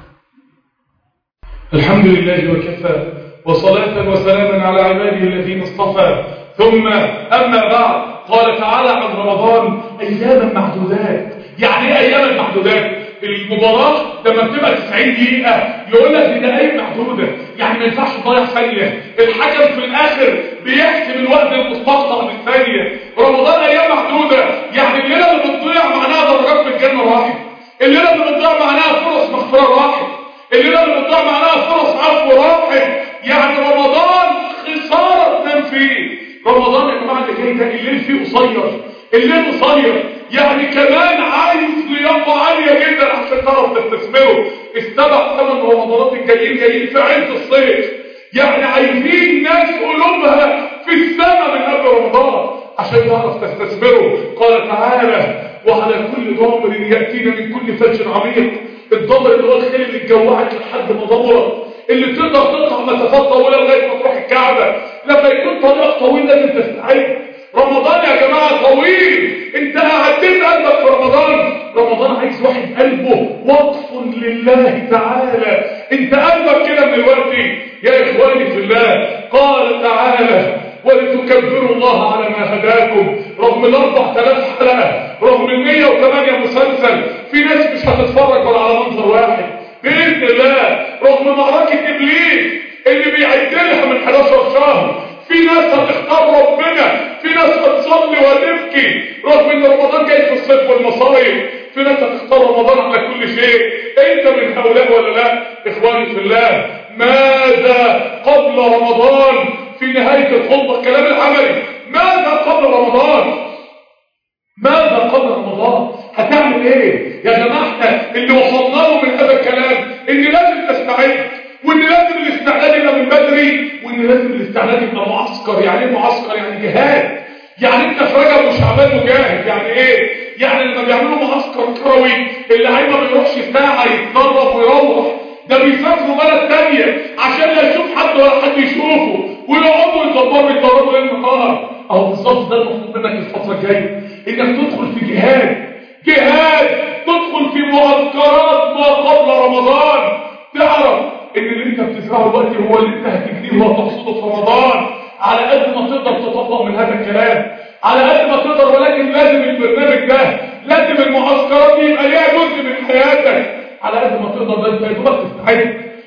الحمد لله وكفى وصلاة وسلاما على عباده الذين اصطفى ثم أما بعد قال تعالى عن رمضان أياما معدودات يعني ايه أياما معدودات المباراة لما بتبقى 90 دقيقة يقول لك دي دقايق معدودة يعني ما ينفعش تضيع ثانية الحكم في الآخر بيحسب الوقت المستقطع بالثانية رمضان أيام معدودة يعني الليلة اللي بتضيع معناها درجات في الجنة راحت الليلة اللي بتضيع معناها فرص مغفرة راحت الليلة اللي بتضيع معناها فرص عفو راحت يعني رمضان خسارة تنام فيه رمضان يا جماعة اللي جاي ده الليل فيه قصير الليل قصير يعني كمان عايز لياقة عالية جدا عشان تعرف تستثمره السبع ثمان رمضانات الجايين جايين في عز الصيف يعني عايزين ناس قلوبها في السماء من قبل رمضان عشان تعرف تستثمره قال تعالى وعلى كل ضامر يأتينا من كل فج عميق الضمر اللي هو الخيل اللي اتجوعك لحد ما ضمرك اللي تقدر تقطع مسافات طويله لغايه ما تروح الكعبه لما يكون طريق طويل لازم تستعد رمضان يا جماعه طويل انت هعديت قلبك في رمضان رمضان عايز واحد قلبه وقف لله تعالى انت قلبك كده من الوقت يا اخواني في الله قال تعالى ولتكبروا الله على ما هداكم رغم الاربع تلاف حلقه رغم ال 108 مسلسل في ناس مش هتتفرج ولا على منظر واحد باذن الله رغم معركه ابليس اللي بيعد لها من 11 شهر في ناس هتختار ربنا في ناس هتصلي وهتبكي رغم ان رمضان جاي في الصيف والمصايب في ناس هتختار رمضان على كل شيء انت من هؤلاء ولا لا اخواني في الله ماذا قبل رمضان في نهاية الخطبة الكلام العملي ماذا قبل رمضان ماذا قبل رمضان هتعمل ايه يا جماعة احنا اللي وصلنا له من هذا الكلام ان لازم تستعد وان لازم الاستعداد يبقى من بدري وان لازم الاستعداد يبقى معسكر يعني ايه معسكر يعني جهاد يعني انت في رجب وشعبان مجاهد يعني ايه يعني لما بيعملوا معسكر كروي اللي عايز ما بيروحش ساعه يتدرب ويروح ده بيسافروا بلد تانية عشان لا يشوف حد ولا حد يشوفه ويقعدوا يدبروا يتدربوا ليل نهار اهو بالظبط ده المطلوب منك الفتره الجايه انك تدخل في جهاد جهاد تدخل في معسكرات ما قبل رمضان تعرف ان اللي انت بتزرعه دلوقتي هو اللي انت هتجنيه وهتحصده في رمضان على قد ما تقدر تطبق من هذا الكلام على قد ما تقدر ولكن لازم البرنامج ده لازم المعسكرات دي يبقى ليها جزء من حياتك على قد ما تقدر ده انت يا دوبك تستعد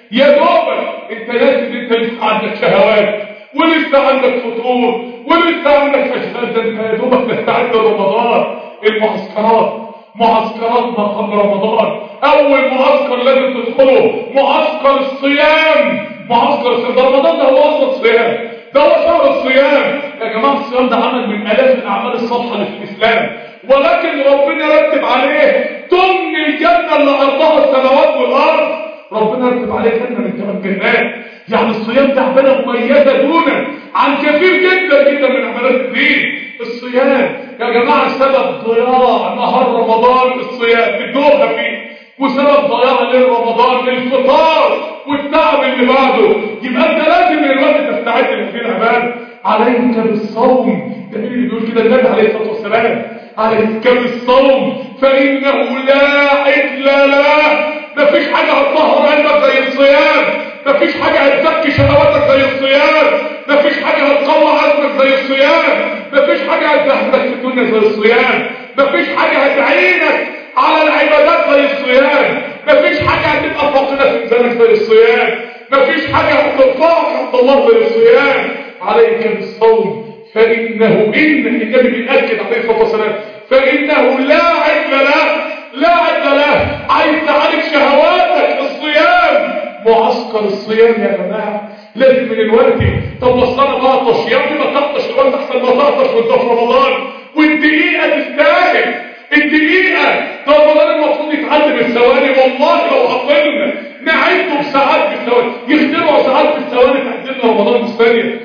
يا دوبك انت ناسي ان انت لسه عندك شهوات ولسه عندك فطور ولسه عندك اشغال ده انت يا دوبك تستعد لرمضان المعسكرات معسكرات ما قبل رمضان اول معسكر لازم تدخله معسكر الصيام معسكر الصيام ده رمضان ده هو اصلا الصيام ده هو شهر الصيام يا جماعه الصيام ده عمل من الاف الاعمال الصالحه اللي في الاسلام ولكن ربنا رتب عليه تمن الجنه اللي ارضها السماوات والارض ربنا رتب عليه جنه من ثمان جنات يعني الصيام ده عباده مميزه دونا عن كثير جدا جدا من عملات الدين الصيام يا جماعه سبب ضياع نهار رمضان الصيام الدوخه فيه وسبب ضياع ليل رمضان الفطار والتعب اللي بعده يبقى انت لازم من الوقت تستعد لهذه العباده عليك بالصوم ده مين اللي بيقول كده النبي عليه الصلاه والسلام عليك بالصوم فانه لا عدل له مفيش حاجه هتطهر قلبك زي الصيام مفيش حاجه هتزكي شهواتك زي الصيام مفيش حاجه هتقوى عزمك زي الصيام مفيش حاجه هتزهدك في الدنيا زي الصيام مفيش حاجه هتعينك على العبادات زي الصيام مفيش حاجه هتبقى فاقده في ميزانك زي الصيام مفيش حاجه هترفعك عند الله زي الصيام عليك بالصوم فانه ان النبي بيأكد عليه الصلاه والسلام فانه لا عدل له لا عدل له عايز تعالج شهواتك الصيام معسكر الصيام يا جماعه لازم من الوقت طب وصلنا بقطش يا ابني ما تقطش الوقت احسن ما تقطش وانت في رمضان والدقيقه تستاهل الدقيقه ده رمضان المفروض يتعدى بالثواني والله لو عطلنا نعده بساعات بالثواني يخترعوا ساعات بالثواني تعدلنا رمضان بالثانيه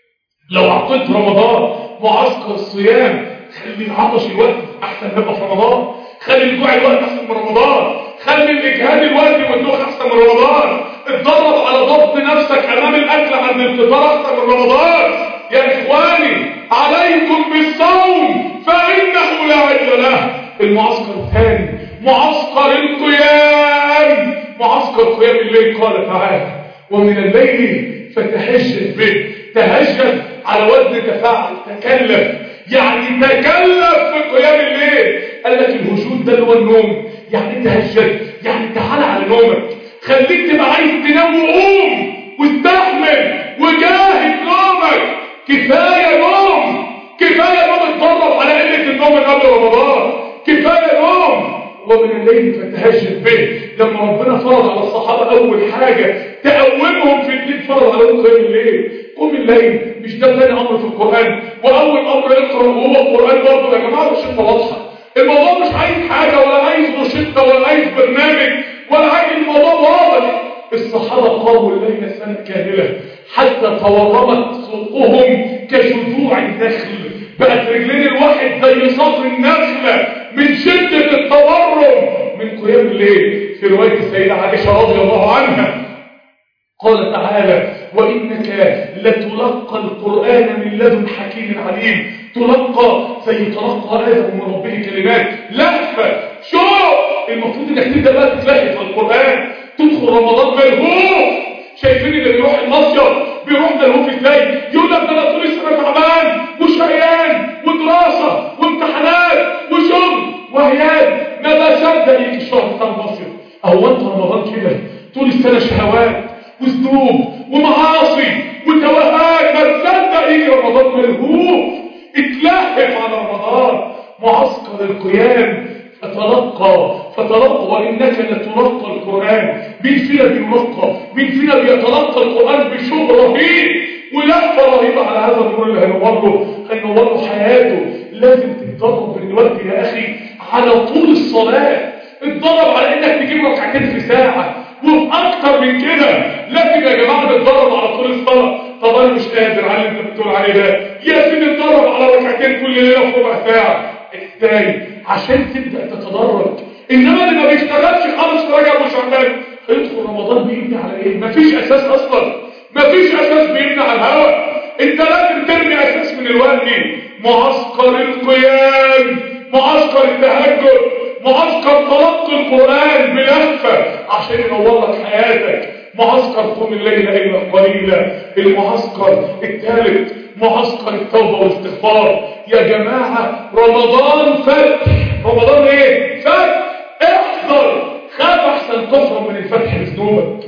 لو عطلت رمضان معسكر الصيام خلي العطش الوقت احسن ما يبقى في رمضان خلي الجوع الوقت احسن من رمضان خلي الاجهاد الوقت والدوخ احسن من رمضان اتدرب على ضبط نفسك امام الاكل عند الفطار احسن من رمضان يا اخواني عليكم بالصوم فانه لا عدل له المعسكر الثاني معسكر القيام معسكر قيام الليل قال تعالى ومن الليل فتهجد به تهجد على وزن تفاعل تكلف يعني تكلف في قيام الليل قال لك الهجود ده اللي هو النوم يعني تهجد يعني تعال على نومك خليك تبقى عايز تنام وقوم واستحمل وجاهد نومك كفايه نوم كفايه نوم اتدرب على قله النوم من قبل رمضان كفايه نوم ومن الليل فتهجد به لما ربنا فرض على الصحابه اول حاجه تقومهم في الليل فرض عليهم قيام الليل قوم الليل مش ده ثاني امر في القران واول امر اقرا وهو القران برضه يا جماعه روشته واضحه الموضوع مش عايز حاجه ولا عايز روشته ولا عايز برنامج ولا عايز الموضوع واضح الصحابه قاموا الليل سنه كامله حتى تورمت سوقهم كجذوع النخل بقت رجلين الواحد زي صدر النخله من شده التورم من قيام الليل في روايه السيده عائشه رضي الله عنها قال تعالى وإنك لتلقى القرآن من لدن حكيم عليم تلقى زي تلقى آدم من ربه كلمات لهفة شوق المفروض انك تبدأ بقى تتلهف القرآن تدخل رمضان ملهوف شايفين اللي بيروح المصيف بيروح ملهوف ازاي يقول لك ده انا طول السنه تعبان وشقيان ودراسه وامتحانات وشغل وعيال ما بصدق يجي الشهر بتاع المصيف اهو انت رمضان كده طول السنه شهوات وذنوب ومعاصي وتوهات ما تصدق يجي رمضان ملهوف اتلهف على رمضان معسكر القيام فتلقى فتلقى وانك لتلقى القران مين فينا بيلقى مين فينا بيتلقى القران بشوق رهيب ولفه رهيبه على هذا النور اللي هينور له هينور له حياته لازم تتدرب من الوقت يا اخي على طول الصلاه اتدرب على انك تجيب ركعتين في ساعه واكتر من كده لكن يا جماعه نتدرب على طول الصلاه طب انا مش قادر على اللي انت بتقول عليه ده يا سيدي اتدرب على ركعتين كل ليله في ربع ساعه ازاي عشان تبدا تتدرج انما اللي ما بيشتغلش خالص في رجب وشعبان هيدخل رمضان بيبني على ايه مفيش اساس اصلا مفيش اساس بيبني على الهواء انت لازم ترمي اساس من الوقت معسكر القيام معسكر التهجد معسكر تلقي القرآن بلهفة عشان ينور لك حياتك معسكر قم الليل إلا قليلا المعسكر الثالث معسكر التوبة والاستغفار يا جماعة رمضان فتح رمضان ايه؟ فتح احذر خاف احسن تخرج من الفتح بذنوبك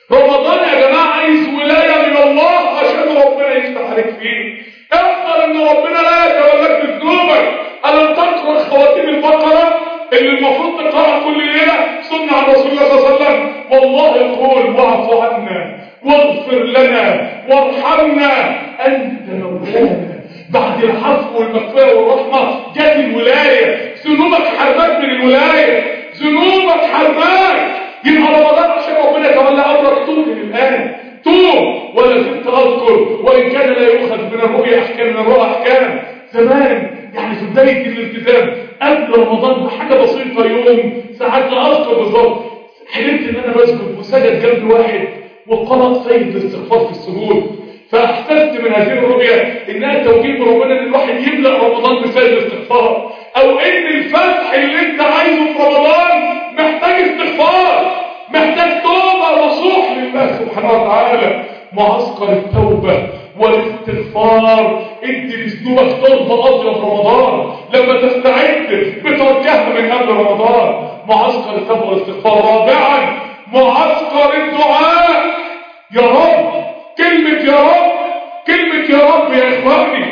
رمضان يا جماعة عايز ولاية من الله عشان ربنا يفتح عليك فيه احذر ان ربنا لا يتولاك بذنوبك ألم تقرأ خواتيم البقرة اللي المفروض تقرأ كل ليلة سنة عن رسول الله صلى الله عليه وسلم والله يقول واعف عنا واغفر لنا وارحمنا أنت مولانا بعد العفو والمغفرة والرحمة جت الولاية ذنوبك حرماك من الولاية ذنوبك حرماك يبقى رمضان عشان ربنا يتولى أمرك توب من الآن توب ولا زلت أذكر وإن كان لا يؤخذ من الرؤيا أحكام من الرؤى أحكام زمان يعني في بداية الالتزام قبل رمضان بحاجة بسيطة يوم ساعات لا أذكر بالظبط حلمت إن أنا بسجد وسجد جنب واحد وقرأ سيد الاستغفار في السجود فاحسست من هذه الرؤية انها توجيه من ربنا ان الواحد يملأ رمضان بسيد الاستغفار او ان الفتح اللي انت عايزه في رمضان محتاج استغفار محتاج توبة نصوح لله سبحانه وتعالى معسكر التوبة والاستغفار ادي لذنوبك ترضى اطيب رمضان لما تستعد بترجعها من قبل رمضان معسكر التوبة والاستغفار رابعا معسكر الدعاء يا رب كلمة يا رب كلمة يا رب يا إخواني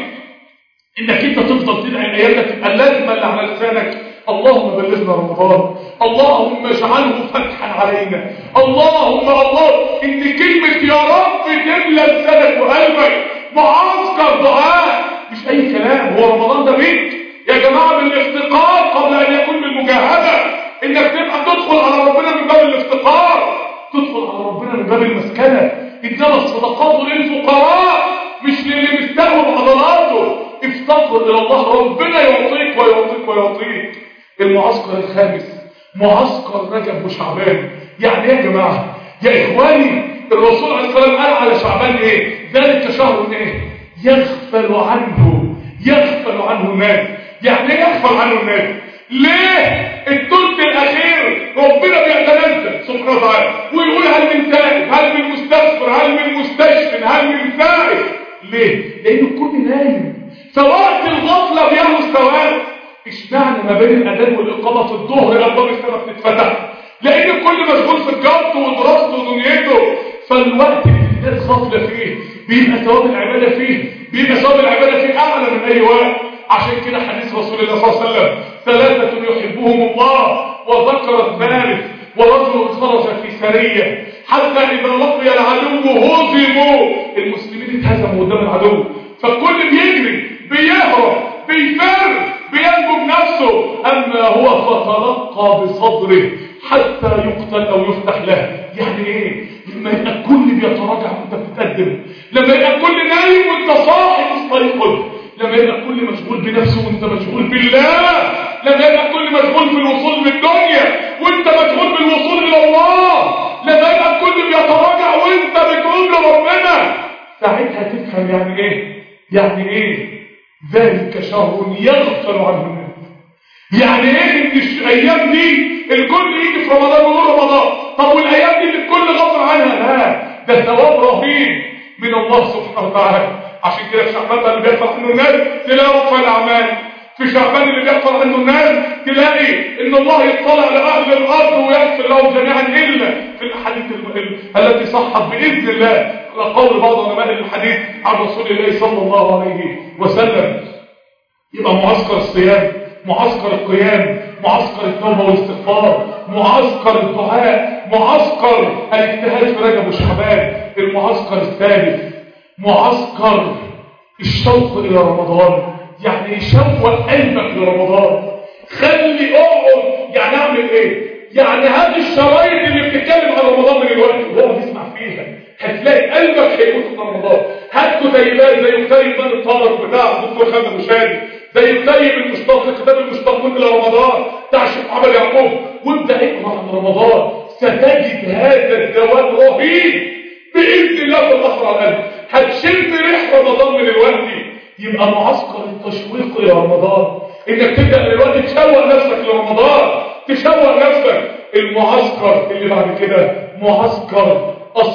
إنك أنت تفضل تدعي الأيام ده تبقى لازمة اللي على لسانك اللهم بلغنا رمضان اللهم اجعله فتحا علينا اللهم الله إن كلمة يا رب تملى لسانك وقلبك معسكر دعاء مش أي كلام هو رمضان ده بيت يا جماعة بالافتقار قبل أن يكون بالمجاهدة إنك تبقى تدخل على ربنا من باب الافتقار تدخل على ربنا من باب المسكنة إنما الصدقات للفقراء مش للي مستهوى بعضلاته افتقر إلى الله ربنا يعطيك ويعطيك ويعطيك المعسكر الخامس معسكر رجب وشعبان يعني ايه يا جماعة يا إخواني الرسول عليه الصلاة والسلام قال على شعبان ايه ذلك شهر ايه يغفل عنه يغفل عنه الناس يعني ايه يغفل عنه الناس ليه الثلث الاخير ربنا بيتنزل سبحانه وتعالى ويقول هل من تائب هل من مستغفر هل من مستشفى هل من فائز ليه لان الكل نايم فوقت الغفله بيعمل سواد اشمعنى ما بين الاذان والاقامه في الظهر ابواب السماء بتتفتح لان الكل مشغول في تجارته ودراسته ودنيته فالوقت اللي الناس غافله فيه بيبقى ثواب العباده فيه بيبقى ثواب العباده فيه اعلى من اي وقت عشان كده حديث رسول الله صلى الله عليه وسلم ثلاثة يحبهم الله وذكر الثالث ورجل خرج في سرية حتى إذا لقي العدو هزموا المسلمين اتهزموا قدام العدو فالكل بيجري بيهرب بيفر بينجو بنفسه أما هو فتلقى بصدره حتى يقتل أو يفتح له يعني إيه؟ لما يبقى الكل بيتراجع وانت بتتقدم لما يبقى الكل نايم وانت صاحي مستيقظ لما يبقى الكل مشغول بنفسه وانت مشغول بالله لما يبقى الكل مشغول بالوصول بالدنيا وانت مشغول بالوصول الى الله لما يبقى الكل بيتراجع وانت بتقول لربنا ساعتها تفهم يعني ايه يعني ايه ذلك شهر يغفر عنه الناس يعني ايه ان الايام دي الكل يجي في رمضان ويقول رمضان طب والايام دي اللي الكل غفر عنها لا ده ثواب رهيب من الله سبحانه وتعالى عشان كده في شعبان اللي بيحصل عنه الناس تلاقي رفع الاعمال في شعبان اللي بيحصل عنه الناس تلاقي ان الله يطلع لاهل الارض ويغفر لهم جميعا الا في الاحاديث التي صحت باذن الله على قول بعض علماء الحديث عن رسول الله صلى الله عليه وسلم يبقى معسكر الصيام معسكر القيام معسكر التوبه والاستغفار معسكر الدعاء معسكر الاجتهاد في رجب وشعبان المعسكر الثالث معسكر الشوق الى رمضان يعني يشوق قلبك لرمضان خلي اقعد يعني اعمل ايه يعني هذه الشرايط اللي بتتكلم عن رمضان من الوقت وهو بيسمع فيها هتلاقي قلبك هيموت في رمضان هاتوا زي بال زي كتاب بال الطارق بتاع الدكتور خالد مشاري زي كتاب المشتاق كتاب المشتاقون الى رمضان بتاع الشيخ محمد يعقوب وابدا اقرا عن رمضان ستجد هذا الدواء رهيب باذن الله في الاخر على القلب هتشم ريح رمضان من الوقت يبقى معسكر التشويق الى رمضان انك تبدا دلوقتي تشوق نفسك لرمضان تشوق نفسك المعسكر اللي بعد كده معسكر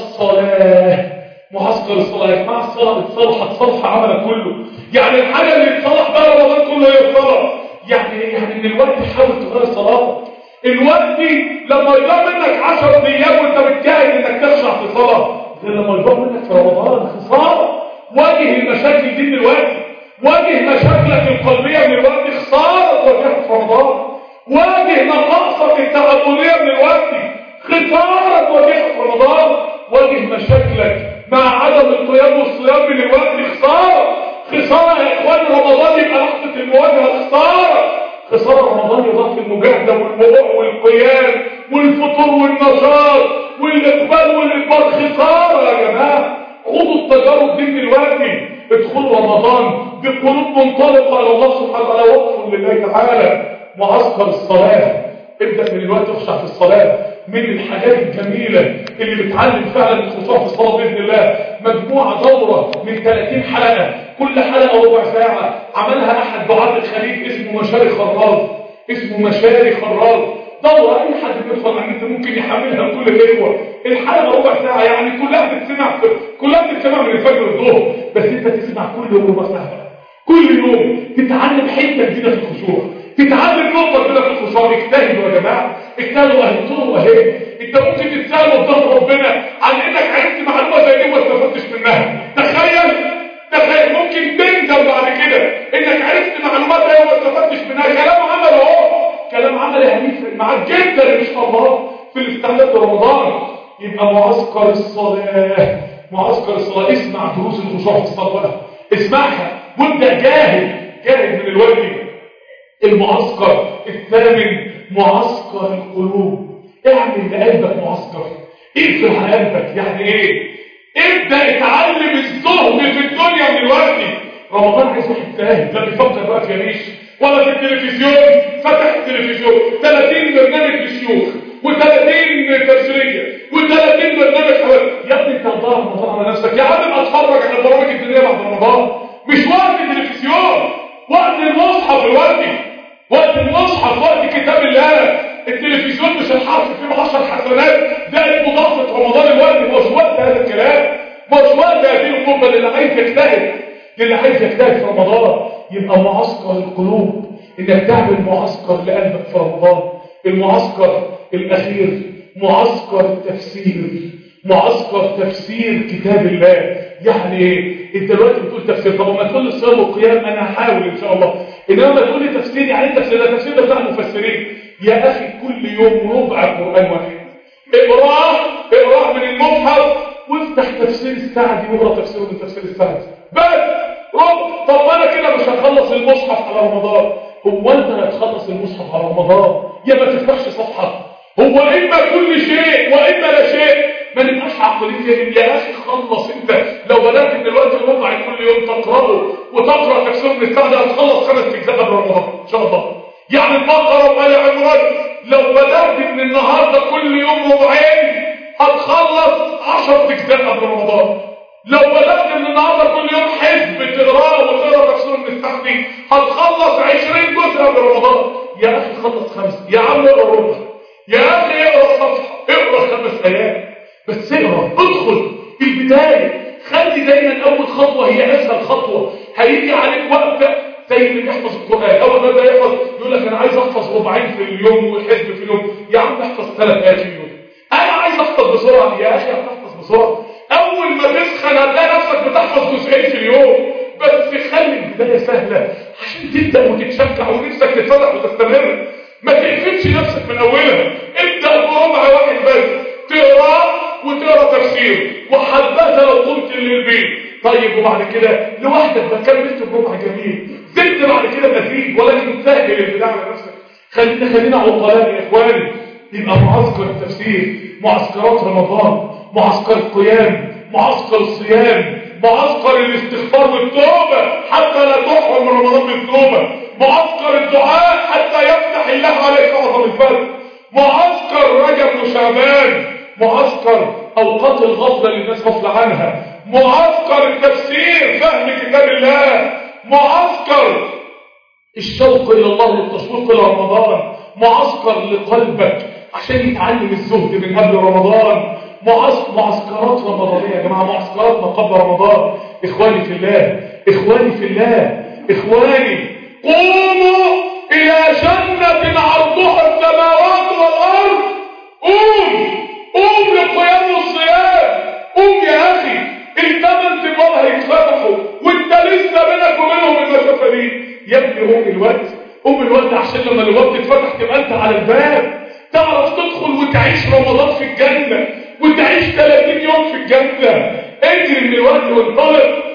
الصلاه معسكر الصلاه يا جماعه الصلاه اتصلحت صلح عملك كله يعني الحاجه اللي اتصلح بقى رمضان كله هي الصلاه يعني يعني من الوقت حاول تغير صلاتك الوقت لما يضيع منك 10 ايام وانت بتجاهد انك تخشع في الصلاة غير لما يضرب منك في رمضان خسارة واجه المشاكل دي دلوقتي واجه مشاكلك القلبية من الوقت خسارة تواجهها في رمضان واجه نقائصك التعبدية من الوقت خسارة تواجهها في رمضان واجه مشاكلك مع عدم القيام والصيام من الوقت خسارة خسارة يا اخوان رمضان يبقى لحظة المواجهة خسارة خسارة رمضان يضاف المجاهدة والوضوء والقيام والفطور والنشاط والإقبال والإقبال خسارة يا جماعة خدوا التجارب دي من الوقت ادخلوا رمضان بقلوب منطلقة على الله سبحانه وتعالى وقف لله تعالى معسكر الصلاة ابدأ من الوقت اخشع في الصلاة من الحاجات الجميلة اللي بتعلم فعلا الخشوع في الصلاة بإذن الله مجموعة دورة من 30 حلقة كل حلقة ربع ساعة عملها أحد دعاة الخليج اسمه مشاري خراز اسمه مشاري خراز دورة أي حد بيدخل على النت ممكن يحملها لكل الإخوة الحلقة ربع ساعة يعني كلها بتسمع كلها بتسمع من الفجر والظهر بس أنت تسمع كل يوم ربع ساعة كل يوم تتعلم حتة جديدة في الخشوع تتعلم نقطة جديدة في الخشوع اجتهدوا يا جماعة اجتهدوا أهل الطرق أهي أنت ممكن تتسأل قدام ربنا عن إنك عرفت معلومة زي دي وما استفدتش منها تخيل تخيل ممكن تندم بعد كده إنك عرفت معلومات زي وما استفدتش منها كلام عمل أهو كلام عملي هيفرق معاك جدا ان شاء الله في الاستعداد لرمضان يبقى معسكر الصلاه معسكر الصلاه اسمع دروس الخشوع في الصلاه اسمعها وابدا جاهد جاهد من الوقت المعسكر الثامن معسكر القلوب اعمل لقلبك معسكر اقفل على قلبك يعني ايه ابدا اتعلم الزهد في الدنيا من الوقت رمضان عايز واحد زاهد لا بيفكر بقى في يميش ولا في التلفزيون فتح التلفزيون 30 برنامج للشيوخ و30 تمثيليه و30 برنامج حوالي يا ابني انت هتضيع رمضان على نفسك يا عم اتفرج على برامج الدنيا بعد رمضان مش وقت التلفزيون وقت المصحف الوقت وقت المصحف وقت كتاب الله التلفزيون مش الحرف فيه 10 حسنات ده مضافه رمضان الوقت مش وقت هذا الكلام مش وقت هذه الخطبه اللي عايز يجتهد للي عايز يجتهد في رمضان يبقى معسكر القلوب انك تعمل معسكر لقلبك في رمضان المعسكر الاخير معسكر التفسير معسكر تفسير كتاب الله يعني ايه انت دلوقتي بتقول تفسير طب ما تقول لي الصيام والقيام انا هحاول ان شاء الله انما تقول لي تفسير يعني ايه تفسير ده تفسير ده بتاع المفسرين يا اخي كل يوم ربع قران واحد اقراه اقراه من المصحف وافتح تفسير السعدي واقرا تفسيره من تفسير السعدي بس رب طب انا كده مش هخلص المصحف على رمضان هو انت هتخلص المصحف على رمضان يا ما تفتحش صفحه هو اما كل شيء واما لا شيء ما نبقاش عقليين يا اخي خلص انت لو بدات دلوقتي الربع كل يوم تقراه وتقرا تفسير من السعدي هتخلص خمس اجزاء قبل رمضان ان شاء الله يعني البقره وال عمران لو بدات من النهارده كل يوم ربعين هتخلص 10 اجزاء قبل رمضان لو بدأت من النهارده كل يوم حزب تقراه وتقرا تفسير من السعدي هتخلص 20 جزء قبل رمضان يا اخي خلص خمسه يا عم اقرا ربع يا اخي اقرا صفحه اقرا خمس ايات بس اقرا ادخل البدايه خلي دايما اول خطوه هي اسهل خطوه هيجي عليك وقت زي اللي بيحفظ القران اول ما يبدا يحفظ يقول لك انا عايز احفظ ربعين في اليوم وحزب في اليوم يا عم احفظ ثلاث ايات في اليوم انا عايز احفظ بسرعه يا اخي هتحفظ بسرعه اول ما تسخن هتلاقي نفسك بتحفظ جزئين في اليوم بس خلي البدايه سهله عشان تبدا وتتشجع ونفسك تتفتح وتستمر ما تقفلش نفسك من اولها ابدا بربع واحد بس تقراه وتقرا تفسير وحبذا لو قمت للبيت طيب وبعد كده لوحدك ما كملت بربع جميل زدت بعد كده مزيد ولكن سهل البدايه على نفسك خلينا خلينا عقلاء يا اخواني يبقى معسكر التفسير معسكرات رمضان معسكر القيام معسكر الصيام معسكر الاستغفار والتوبة حتى لا تحرم من رمضان بالتوبة معسكر الدعاء حتى يفتح الله عليك أعظم الفرق معسكر رجب وشعبان معسكر أوقات الغفلة اللي الناس غفلة عنها معسكر التفسير فهم كتاب الله معسكر الشوق إلى الله والتشويق إلى رمضان معسكر لقلبك عشان يتعلم الزهد من قبل رمضان معسكر معسكرات رمضانية يا جماعة معسكرات ما قبل رمضان إخواني في الله إخواني في الله إخواني قوموا إلى جنة عرضها السماوات والأرض قوم قوم للقيام والصيام عشان لما الابواب تتفتح تبقى انت على الباب تعرف تدخل وتعيش رمضان في الجنة وتعيش 30 يوم في الجنة اجري من الوقت وانطلق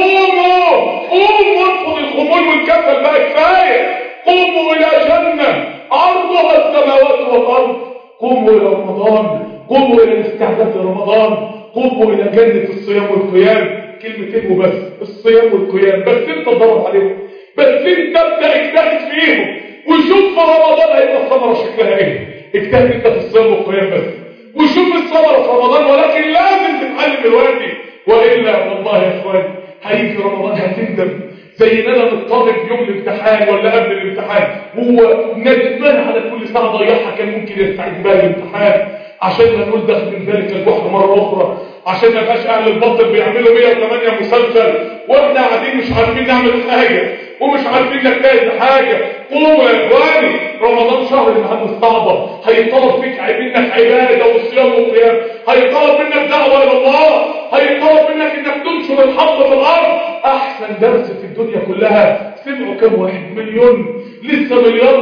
قوموا قوموا انفض الخمول والكفل بقى كفاية قوموا الى جنة عرضها السماوات والارض قوموا الى رمضان قوموا الى الاستعداد لرمضان قوموا الى جنة الصيام والقيام كلمتين وبس الصيام والقيام بس انت تدور عليهم بس انت ابدا اجتهد فيهم وشوف في رمضان هيبقى الثمره شكلها ايه اجتهد انت في الصيام والقيام بس وشوف الثمره في رمضان ولكن لازم تتعلم دلوقتي والا والله يا اخواني هيجي رمضان هتندم زي ندم الطالب يوم الامتحان ولا قبل الامتحان هو ندمان على كل ساعه ضيعها كان ممكن يستعد بها الامتحان عشان لا نقول دخل من ذلك البحر مره اخرى عشان ما يبقاش اهل الباطل بيعملوا 108 مسلسل واحنا قاعدين مش عارفين نعمل حاجه ومش عارفين نجتهد حاجه قوموا يا اخواني رمضان شهر المهام الصعبه هيطلب فيك منك عباده وصيام وقيام هيطلب منك دعوه الى الله هيطلب منك انك تنشر الحق في الارض احسن درس في الدنيا كلها سمعوا كم واحد مليون لسه مليار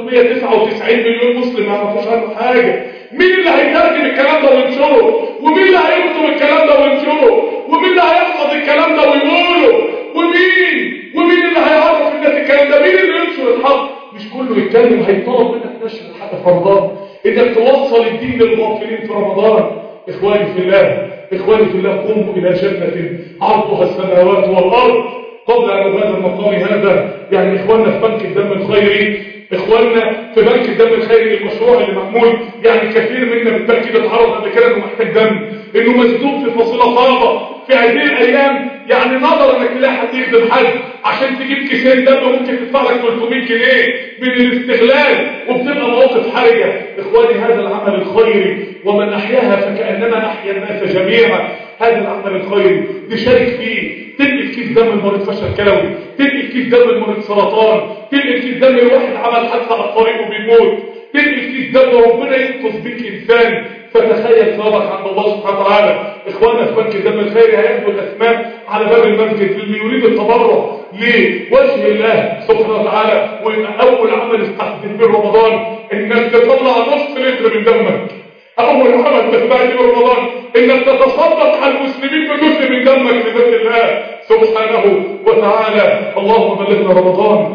و399 مليون مسلم ما يعرفوش عنه حاجه مين اللي هيترجم الكلام ده وينشره ومين اللي هيكتب الكلام ده وينشره ومين اللي هيحفظ الكلام ده ويقوله ومين ومين اللي هيعرف الناس الكلام ده مين اللي ينشر الحق مش كله يتكلم هيطلب منك نشر الحق في رمضان انك توصل الدين للغافلين في رمضان اخواني في الله اخواني في الله قوموا الى جنه عرضها السماوات والارض قبل ان هذا المقام هذا يعني اخواننا في بنك الدم الخيري اخواننا في بنك الدم الخيري المشروع اللي معمول يعني كثير منا بالتاكيد اتعرض قبل كده انه محتاج دم انه مسدود في فصيله صعبه في هذه الايام يعني نظرا انك تلاقي حد يخدم حد عشان تجيب كيسين دم ممكن تدفع لك 300 جنيه من الاستغلال وبتبقى مواقف حرجه اخواني هذا العمل الخيري ومن احياها فكانما احيا الناس جميعا هذا العمل الخيري تشارك فيه تنقل كيس دم المريض فشل كلوي تنقل كيس دم المريض سرطان تنقل كيس دم الواحد عمل حادثه على الطريق وبيموت تنقل كيس دم ربنا ينقذ بيك انسان فتخيل ثوابك عند الله سبحانه وتعالى اخوانا في بنك الدم الخيري هياخدوا الاسماء على باب المسجد اللي يريد التبرع لوجه الله سبحانه وتعالى ويبقى اول عمل استحدث به رمضان انك تطلع نص لتر من دمك اول عمل تستعد به رمضان انك تتصدق على المسلمين بجزء من دمك لبيت الله سبحانه وتعالى اللهم بلغنا رمضان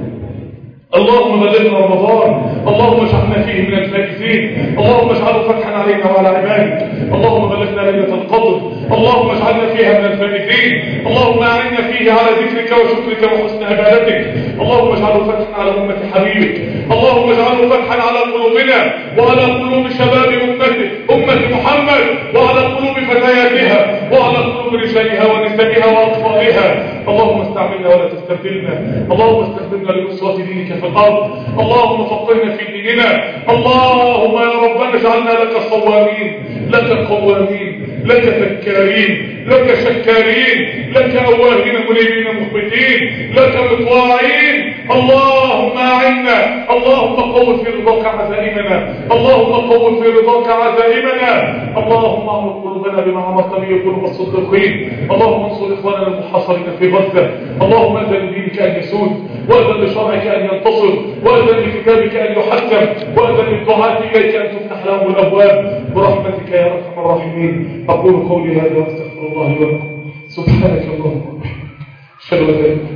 اللهم بلغنا رمضان اللهم اجعلنا فيه من الفائزين اللهم اجعله فتحا علينا وعلى عبادك اللهم بلغنا ليله القدر اللهم اجعلنا فيها من الفائزين اللهم اعنا فيه على ذكرك وشكرك وحسن عبادتك اللهم اجعله فتحا على امه حبيبك اللهم اجعله فتحا على قلوبنا وعلى قلوب شباب امته امه محمد وعلى قلوب فتياتها وعلى قلوب رجالها ونسائها واطفالها اللهم استعملنا ولا تستبدلنا اللهم استخدمنا لنصره دينك في الارض اللهم فقهنا في ديننا اللهم يا ربنا اجعلنا لك صوامين لك قوامين لك ذكارين لك شكارين لك اواهين منيبين مخبتين لك مطواعين اللهم اعنا اللهم قوت في رضاك عزائمنا اللهم قوت في رضاك عزائمنا اللهم اعمر قلوبنا بما عمرت به قلوب الصديقين اللهم انصر اخواننا المحاصرين في غزه اللهم اذن لدينك ان يسود واذن لشرعك ان ينتصر واذن لكتابك ان يحكم واذن للدعاة اليك ان تفتح لهم الابواب برحمتك يا ارحم الراحمين اقول قولي هذا واستغفر الله لي ولكم سبحانك اللهم وبحمدك اشهد ان لا اله الا انت